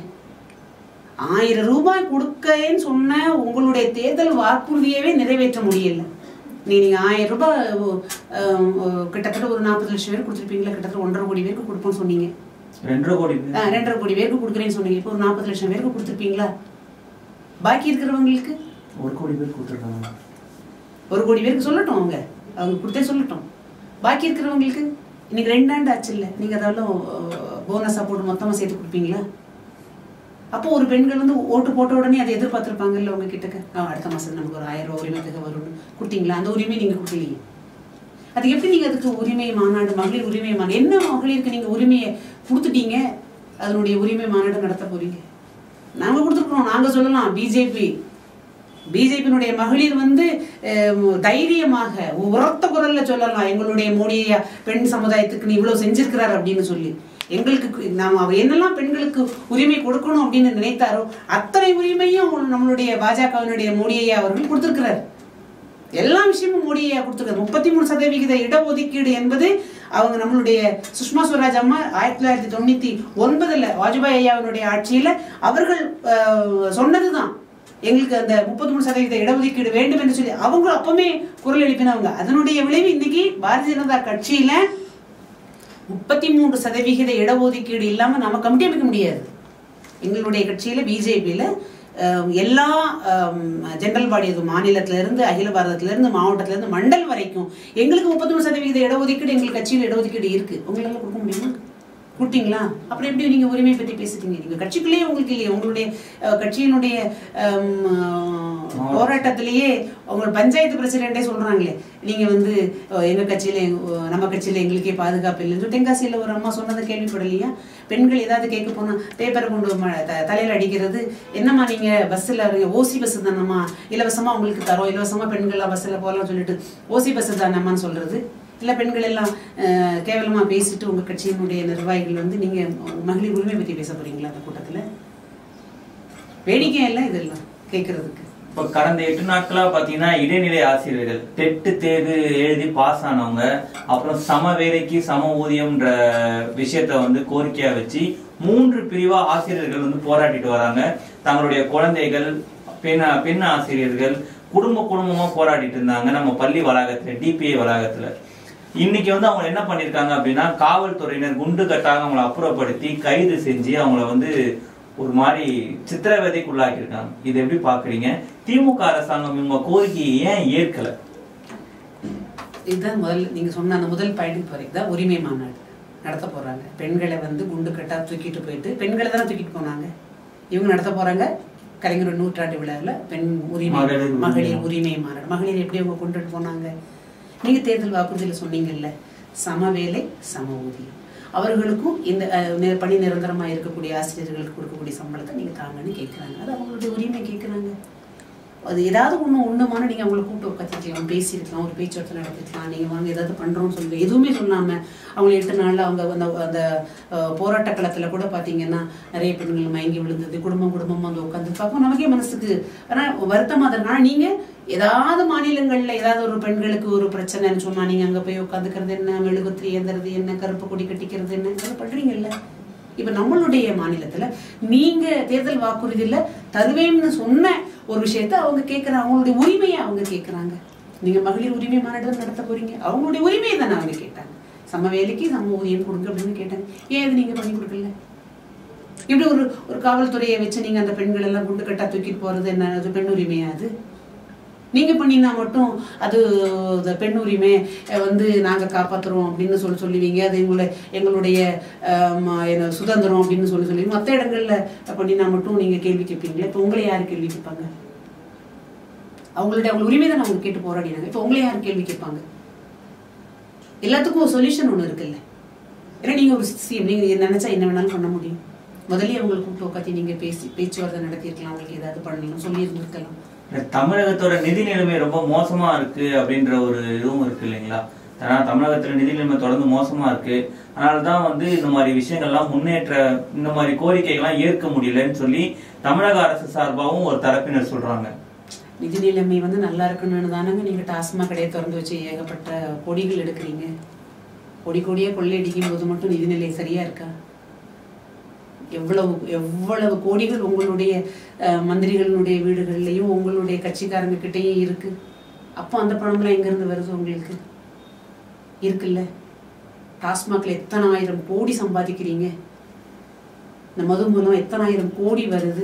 ஆயிரம் ரூபாய் கொடுக்கேன்னு சொன்ன உங்களுடைய தேர்தல் வாக்குறுதியவே நிறைவேற்ற முடியல நீ நீங்க ஆயிரம் ரூபாய் அஹ், அஹ், கிட்டத்தட்ட ஒரு நாற்பது லட்சம் பேர் கொடுத்துருப்பீங்களா கிட்டத்தட்ட ஒன்றரை கோடி பேருக்கு கொடுப்போம்னு சொன்னீங்க ரெண்டரை கோடி பேர் ஆ, ரெண்டரை கோடி பேருக்கு கொடுக்குறேன்னு சொன்னீங்க இப்போ ஒரு நாற்பது லட்சம் பேருக்கு கொடுத்துருப்பீங்களா பாக்கி இருக்கிறவங்களுக்கு ஒரு கோடி பேர் கொடுத்துருக்காங்க ஒரு கோடி பேருக்கு சொல்லட்டும் அவங்க அவங்க கொடுத்தே சொல்லட்டும் பாக்கி இருக்கிறவங்களுக்கு இன்னைக்கு ரெண்டு ஆண்டு ஆச்சு இல்லை நீங்க அதெல்லாம் போனஸா போட்டு மொத்தமா சேர்த்து கொடுப்பீங்களா அப்போ ஒரு பெண்கள் வந்து ஓட்டு போட்ட உடனே அதை எதிர்பார்த்திருப்பாங்கல்ல உங்க கிட்டக்க ஆ, அடுத்த மாசம் நமக்கு ஒரு ஆயிரம் ரூபாய் உரிமை தொகை வரும்னு கொடுத்தீங்களா அந்த உரிமை நீங்க கொடுக்கலையே அது எப்படி நீங்க அதுக்கு உரிமை மாநாடு மகளிர் உரிமை மாநாடு என்ன மகளிருக்கு நீங்க உரிமையை கொடுத்துட்டீங்க அதனுடைய உரிமை மாநாடு நடத்த போறீங்க நாங்க கொடுத்துருக்கோம் நாங்க சொல்லலாம் பிஜேபி பிஜேபியினுடைய மகளிர் வந்து அஹ், தைரியமாக உரத்த குரல்ல சொல்லலாம் எங்களுடைய மோடி பெண் சமுதாயத்துக்கு நீ இவ்வளவு செஞ்சிருக்கிறார் அப்படின்னு சொல்லி எங்களுக்கு கு- நாம் அவர் என்னெல்லாம் பெண்களுக்கு உரிமை கொடுக்கணும் அப்படின்னு நினைத்தாரோ அத்தனை உரிமையும் நம்மளுடைய பாஜகவினுடைய மோடி ஐயா அவர்கள் கொடுத்திருக்கிறார் எல்லா விஷயமும் மோடி ஐயா கொடுத்துருக்காரு முப்பத்தி மூணு சதவிகித இடஒதுக்கீடு என்பது அவங்க நம்மளுடைய சுஷ்மா ஸ்வராஜ் அம்மா ஆயிரத்தி தொள்ளாயிரத்தி தொண்ணூத்தி ஒன்பதுல வாஜ்பாய் ஐயாவினுடைய ஆட்சியில அவர்கள் அஹ், சொன்னதுதான் எங்களுக்கு அந்த முப்பத்தி மூணு சதவீத இடஒதுக்கீடு வேண்டும் என்று சொல்லி அவங்க அப்பவுமே குரல் எழுப்பினவங்க அதனுடைய விளைவு இன்னைக்கு பாரதிய ஜனதா கட்சியில முப்பத்தி மூன்று சதவிகித இடஒதுக்கீடு இல்லாம நம்ம கமிட்டி அமைக்க முடியாது எங்களுடைய கட்சியில பிஜேபியில எல்லா அஹ், ஜெனரல் பாடி அது மாநிலத்துல இருந்து அகில பாரதத்துல இருந்து மாவட்டத்துல இருந்து மண்டல் வரைக்கும் எங்களுக்கு முப்பத்தி மூணு சதவீத இடஒதுக்கீடு எங்கள் கட்சியில் இடஒதுக்கீடு இருக்கு உங்களால கொடுக்க முடியுமா கொடுத்தீங்களா அப்புறம் எப்படி நீங்க உரிமை பத்தி பேசுறீங்க நீங்க கட்சிக்குள்ளேயே உங்களுக்கு இல்லையே உங்களுடைய அஹ், கட்சியினுடைய ஹம், அஹ், போராட்டத்திலேயே உங்க பஞ்சாயத்து பிரசிடென்டே சொல்றாங்களே நீங்க வந்து அஹ், எங்க கட்சியில அஹ், நம்ம கட்சியில எங்களுக்கே பாதுகாப்பு இல்லைன்னு தென்காசியில ஒரு அம்மா சொன்னதை கேள்விப்படலையா பெண்கள் ஏதாவது கேட்க போனா பேப்பரை கொண்டு ம- த- தலையில அடிக்கிறது என்னம்மா நீங்க பஸ்ஸில் ஓசி பஸ் தானம்மா இலவசமா உங்களுக்கு தரோம் இலவசமா பெண்கள்லாம் பஸ்ஸில் போகலாம்னு சொல்லிட்டு ஓசி பஸ் தானம்மான்னு சொல்றது இல்ல பெண்கள் எல்லாம் அஹ், கேவலமா பேசிட்டு உங்க கட்சியினுடைய நிர்வாகிகள் வந்து நீங்க மகளிர் உரிமை பத்தி பேச போறீங்களா அந்த கூட்டத்துல வேடிக்கை இல்லை இதெல்லாம் கேட்கறதுக்கு இப்போ கடந்த எட்டு நாட்களா பாத்தீங்கன்னா இடைநிலை ஆசிரியர்கள் டெட்டு தேர்வு எழுதி பாஸ் ஆனவங்க அப்புறம் சம வேலைக்கு சம ஊதியம்ன்ற விஷயத்த வந்து கோரிக்கையா வச்சு மூன்று பிரிவா ஆசிரியர்கள் வந்து போராடிட்டு வராங்க தங்களுடைய குழந்தைகள் பெண் பெண் ஆசிரியர்கள் குடும்ப குடும்பமா போராடிட்டு இருந்தாங்க நம்ம பள்ளி வளாகத்துல டிபிஐ வளாகத்துல இன்னைக்கு வந்து அவங்க என்ன பண்ணிருக்காங்க அப்படின்னா காவல்துறையினர் குண்டு கட்டாக அவங்கள அப்புறப்படுத்தி கைது செஞ்சு அவங்கள வந்து ஒரு மாதிரி சித்திரவதைக்கு உள்ளாக்கியிருக்காங்க இதை எப்படி பாக்குறீங்க திமுக அரசாங்கம் இவங்க கோரிக்கையை ஏன் ஏற்கல இதுதான் முதல் நீங்க சொன்ன அந்த முதல் பாயிண்ட் போறீங்க தான் உரிமை மாநாடு நடத்த போறாங்க பெண்களை வந்து குண்டு கட்டா தூக்கிட்டு போயிட்டு பெண்களை தானே தூக்கிட்டு போனாங்க இவங்க நடத்த போறாங்க கலைஞர் நூற்றாண்டு விழாவில் பெண் உரிமை மகளிர் உரிமை. மகளிர் உரிமை மாநாடு மகளிர் எப்படி அவங்க கொண்டுட்டு போனாங்க நீங்க தேர்தல் வாக்குறுதியில் சொன்னீங்கல்ல சம வேலை சம ஊதியம் அவர்களுக்கும் இந்த அஹ், நி- பணி நிரந்தரமா இருக்கக்கூடிய ஆசிரியர்களுக்கு கொடுக்கக்கூடிய சம்பளத்தை நீங்க தாங்கன்னு கேட்குறாங்க அது அவங்களுடைய உரிமை கேட்குறாங்க அது ஏதாவது ஒண்ணு ஒண்ணுமான நீங்க அவங்கள கூப்பிட்டு உட்காந்துக்கலாம் பேசியிருக்கலாம் ஒரு பேச்சுவார்த்தை நடத்திருக்கலாம் நீங்க வாங்க ஏதாவது பண்றோம்னு சொல்லுங்க எதுவுமே சொல்லாம அவங்க எட்டு நாள்ல அவங்க அந்த அந்த அஹ், போராட்ட களத்துல கூட பாத்தீங்கன்னா நிறைய பெண்கள் மயங்கி விழுந்தது குடும்பம் குடும்பமா வந்து உட்காந்து பார்க்கும் நமக்கே மனசுக்கு ஆனா வருத்தமா தான் இருக்கு. ஆனா நீங்க ஏதாவது மாநிலங்கள்ல ஏதாவது ஒரு பெண்களுக்கு ஒரு பிரச்சனைன்னு சொன்னா நீங்க அங்க போய் உட்காந்துக்கிறது என்ன மெழுகுத்திரி ஏந்துறது என்ன கருப்பு கொடி கட்டிக்கிறது என்ன இதெல்லாம் பண்றீங்கல்ல இப்ப நம்மளுடைய மாநிலத்துல நீங்க தேர்தல் வாக்குறுதியில தருவேன்னு சொன்ன ஒரு விஷயத்த அவங்க கேட்கறாங்க அவங்களுடைய உரிமையை அவங்க கேட்கறாங்க நீங்க மகளிர் உரிமை மாநாடு தான் நடத்த போறீங்க அவங்களுடைய உரிமையை தானே அவங்க கேட்டாங்க சம வேலைக்கு சம ஊதியம் கொடுங்க அப்படின்னு கேட்டாங்க ஏன் இது நீங்க பண்ணி கொடுக்கல இப்படி ஒரு ஒரு காவல்துறையை வச்சு நீங்க அந்த பெண்கள் எல்லாம் குண்டு கட்டா தூக்கிட்டு போறது என்ன அது பெண் உரிமையா அது நீங்க பண்ணினா மட்டும் அது இந்த பெண் உரிமை அஹ், வந்து நாங்க காப்பாத்துறோம் அப்படின்னு சொல்லி சொல்லுவீங்க அது எங்களை எங்களுடைய ஆம், என்ன, சுதந்திரம் அப்படின்னு சொல்லி சொல்லி மற்ற இடங்கள்ல பண்ணினா மட்டும் நீங்க கேள்வி கேட்பீங்களா இப்ப உங்களை யாரு கேள்வி கேட்பாங்க அவங்களுடைய அவங்க உரிமை தான் அவங்க கேட்டு போராடினாங்க இப்ப உங்களை யாரு கேள்வி கேட்பாங்க எல்லாத்துக்கும் ஒரு சொல்யூஷன் ஒண்ணு இருக்குல்ல ஏன்னா நீங்க ஒரு சிஎம் நீங்க நினைச்சா என்ன வேணாலும் பண்ண முடியும் முதல்லயே அவங்களை கூப்பிட்டு உட்காந்து நீங்க பேசி பேச்சுவார்த்தை நடத்தியிருக்கலாம் அவங்களுக்கு ஏதாவது பண்ணலாம் சொல்லி இருந்திருக்கலாம் இந்த தமிழகத்தோட நிதி நிலைமை ரொம்ப மோசமா இருக்கு அப்படின்ற ஒரு இதுவும் இருக்கு இல்லைங்களா ஆனா தமிழகத்துல நிதி நிலைமை தொடர்ந்து மோசமா இருக்கு அதனாலதான் வந்து இந்த மாதிரி விஷயங்கள்லாம் முன்னேற்ற இந்த மாதிரி கோரிக்கைகள்லாம் ஏற்க முடியலன்னு சொல்லி தமிழக அரசு சார்பாகவும் ஒரு தரப்பினர் சொல்றாங்க நிதி நிலைமை வந்து நல்லா இருக்கணும்னு தானங்க நீங்க டாஸ்மாக் கடையை திறந்து வச்சு ஏகப்பட்ட கொடிகள் எடுக்கிறீங்க கோடி கோடியாக கொள்ளையடிக்கும் போது மட்டும் நிதிநிலை சரியா இருக்கா எவ்வளவு எவ்வளவு கோடிகள் உங்களுடைய அஹ், மந்திரிகளுடைய வீடுகள்லையும் உங்களுடைய கட்சிக்காரங்க கிட்டேயும் இருக்கு அப்போ அந்த பணம்லாம் எங்கேருந்து வருது உங்களுக்கு இருக்குல்ல டாஸ்மாக்ல எத்தனை ஆயிரம் கோடி சம்பாதிக்கிறீங்க இந்த மது மூலம் எத்தனை ஆயிரம் கோடி வருது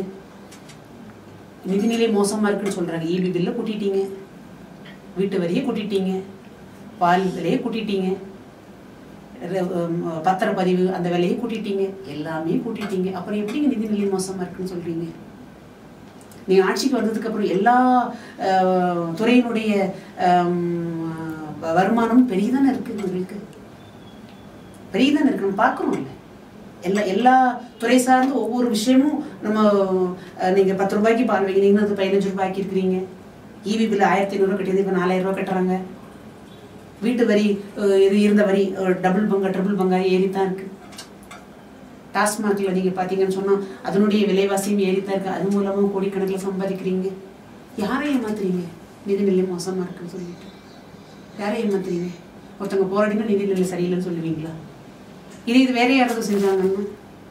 நிதிநிலை மோசமா இருக்குன்னு சொல்றாங்க இபி பில்ல கூட்டிட்டீங்க வீட்டு வரியை கூட்டிட்டீங்க பால் விலையை கூட்டிட்டீங்க ர- உம், பத்திரப்பதிவு அந்த விலையை கூட்டிட்டீங்க எல்லாமே கூட்டிட்டீங்க அப்புறம் எப்படிங்க நிதிநிலை மோசமா இருக்குன்னு சொல்றீங்க நீங்க ஆட்சிக்கு வந்ததுக்கு அப்புறம் எல்லா அஹ், துறையினுடைய அம், வருமானமும் பெரியதானே இருக்கு உங்களுக்கு பெரியதானே இருக்கு நம்ம பார்க்கணும் இல்லை எல்லா எல்லா துறை சார்ந்த ஒவ்வொரு விஷயமும் நம்ம அஹ், நீங்க பத்து ரூபாய்க்கு பால் வைக்கிறீங்கன்னா அது பதினஞ்சு ரூபாய்க்கு இருக்கிறீங்க ஈவி பில் ஆயிரத்தி ஐநூறுரூவா கட்டியது இப்போ நாலாயிரம் ரூபாய் கட்டுறாங்க வீட்டு வரி அஹ், இது இருந்த வரி டபுள் பங்கா ட்ரிபிள் பங்கா ஏறித்தான் இருக்கு டாஸ்மாக்ல நீங்க பாத்தீங்கன்னு சொன்னா அதனுடைய விலைவாசியும் ஏறித்தான் இருக்கு அது மூலமா கோடிக்கணக்கில் சம்பாதிக்கிறீங்க யாரை ஏமாத்துறீங்க நிதிநிலை மோசமா இருக்குன்னு சொல்லிட்டு யாரை ஏமாத்துறீங்க ஒருத்தவங்க போராடினா நிதிநிலை சரியில்லைன்னு சொல்லுவீங்களா இது இது வேற யாராவது செஞ்சாங்கன்னா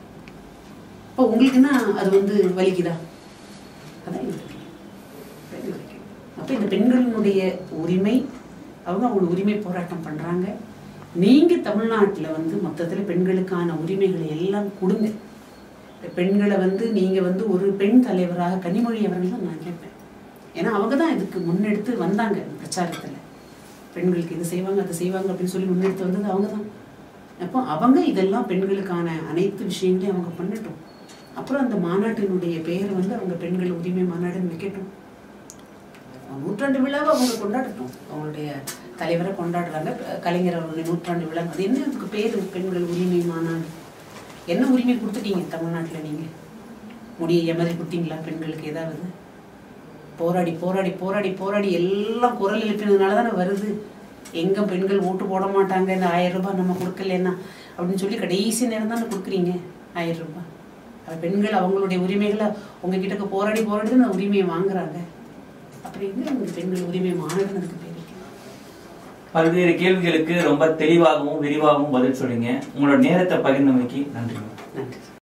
இப்போ உங்களுக்குன்னா அது வந்து வலிக்குதா அதான் எனக்கு தெரியல. அப்போ இந்த பெண்களினுடைய உரிமை அவங்க அவங்க உரிமை போராட்டம் பண்றாங்க நீங்க தமிழ்நாட்டுல வந்து மொத்தத்துல பெண்களுக்கான உரிமைகளை எல்லாம் கொடுங்க இந்த பெண்களை வந்து நீங்க வந்து ஒரு பெண் தலைவராக கனிமொழி அவர்கள் தான் நான் கேட்பேன் ஏன்னா அவங்க தான் இதுக்கு முன்னெடுத்து வந்தாங்க பிரச்சாரத்துல பெண்களுக்கு இது செய்வாங்க அது செய்வாங்க அப்படின்னு சொல்லி முன்னெடுத்து வந்தது அவங்க தான் அப்போ அவங்க இதெல்லாம் பெண்களுக்கான அனைத்து விஷயங்களையும் அவங்க பண்ணட்டும் அப்புறம் அந்த மாநாட்டினுடைய பெயரை வந்து அவங்க பெண்கள் உரிமை மாநாடுன்னு வைக்கட்டும் நூற்றாண்டு விழாவை அவங்க கொண்டாடட்டும் அவங்களுடைய தலைவரை கொண்டாடுறாங்க க- கலைஞர் அவர்களுடைய நூற்றாண்டு விழா அது என்ன அதுக்கு பேர் பெண்கள் உரிமை மாநாடு என்ன உரிமை கொடுத்துட்டீங்க தமிழ்நாட்டில் நீங்க முடிய எமதி கொடுத்தீங்களா பெண்களுக்கு ஏதாவது போராடி போராடி போராடி போராடி எல்லாம் குரல் எழுப்பினதுனால தானே வருது எங்க பெண்கள் ஓட்டு போட மாட்டாங்க இந்த ஆயிரம் ரூபாய் நம்ம கொடுக்கலன்னா அப்படின்னு சொல்லி கடைசி நேரம் தானே கொடுக்குறீங்க ஆயிரம் ரூபாய் அப்ப பெண்கள் அவங்களுடைய உரிமைகளை உங்ககிட்ட போராடி போராடி தான் அந்த உரிமையை வாங்குறாங்க அப்படி எங்க உங்களுக்கு பெண்கள் உரிமை மாநாடுன்னு அதுக்கு பேர் வைக்கணும்? பல்வேறு கேள்விகளுக்கு ரொம்ப தெளிவாகவும் விரிவாகவும் பதில் சொல்றீங்க உங்களோட நேரத்தை பகிர்ந்தமைக்கு நன்றி நன்றி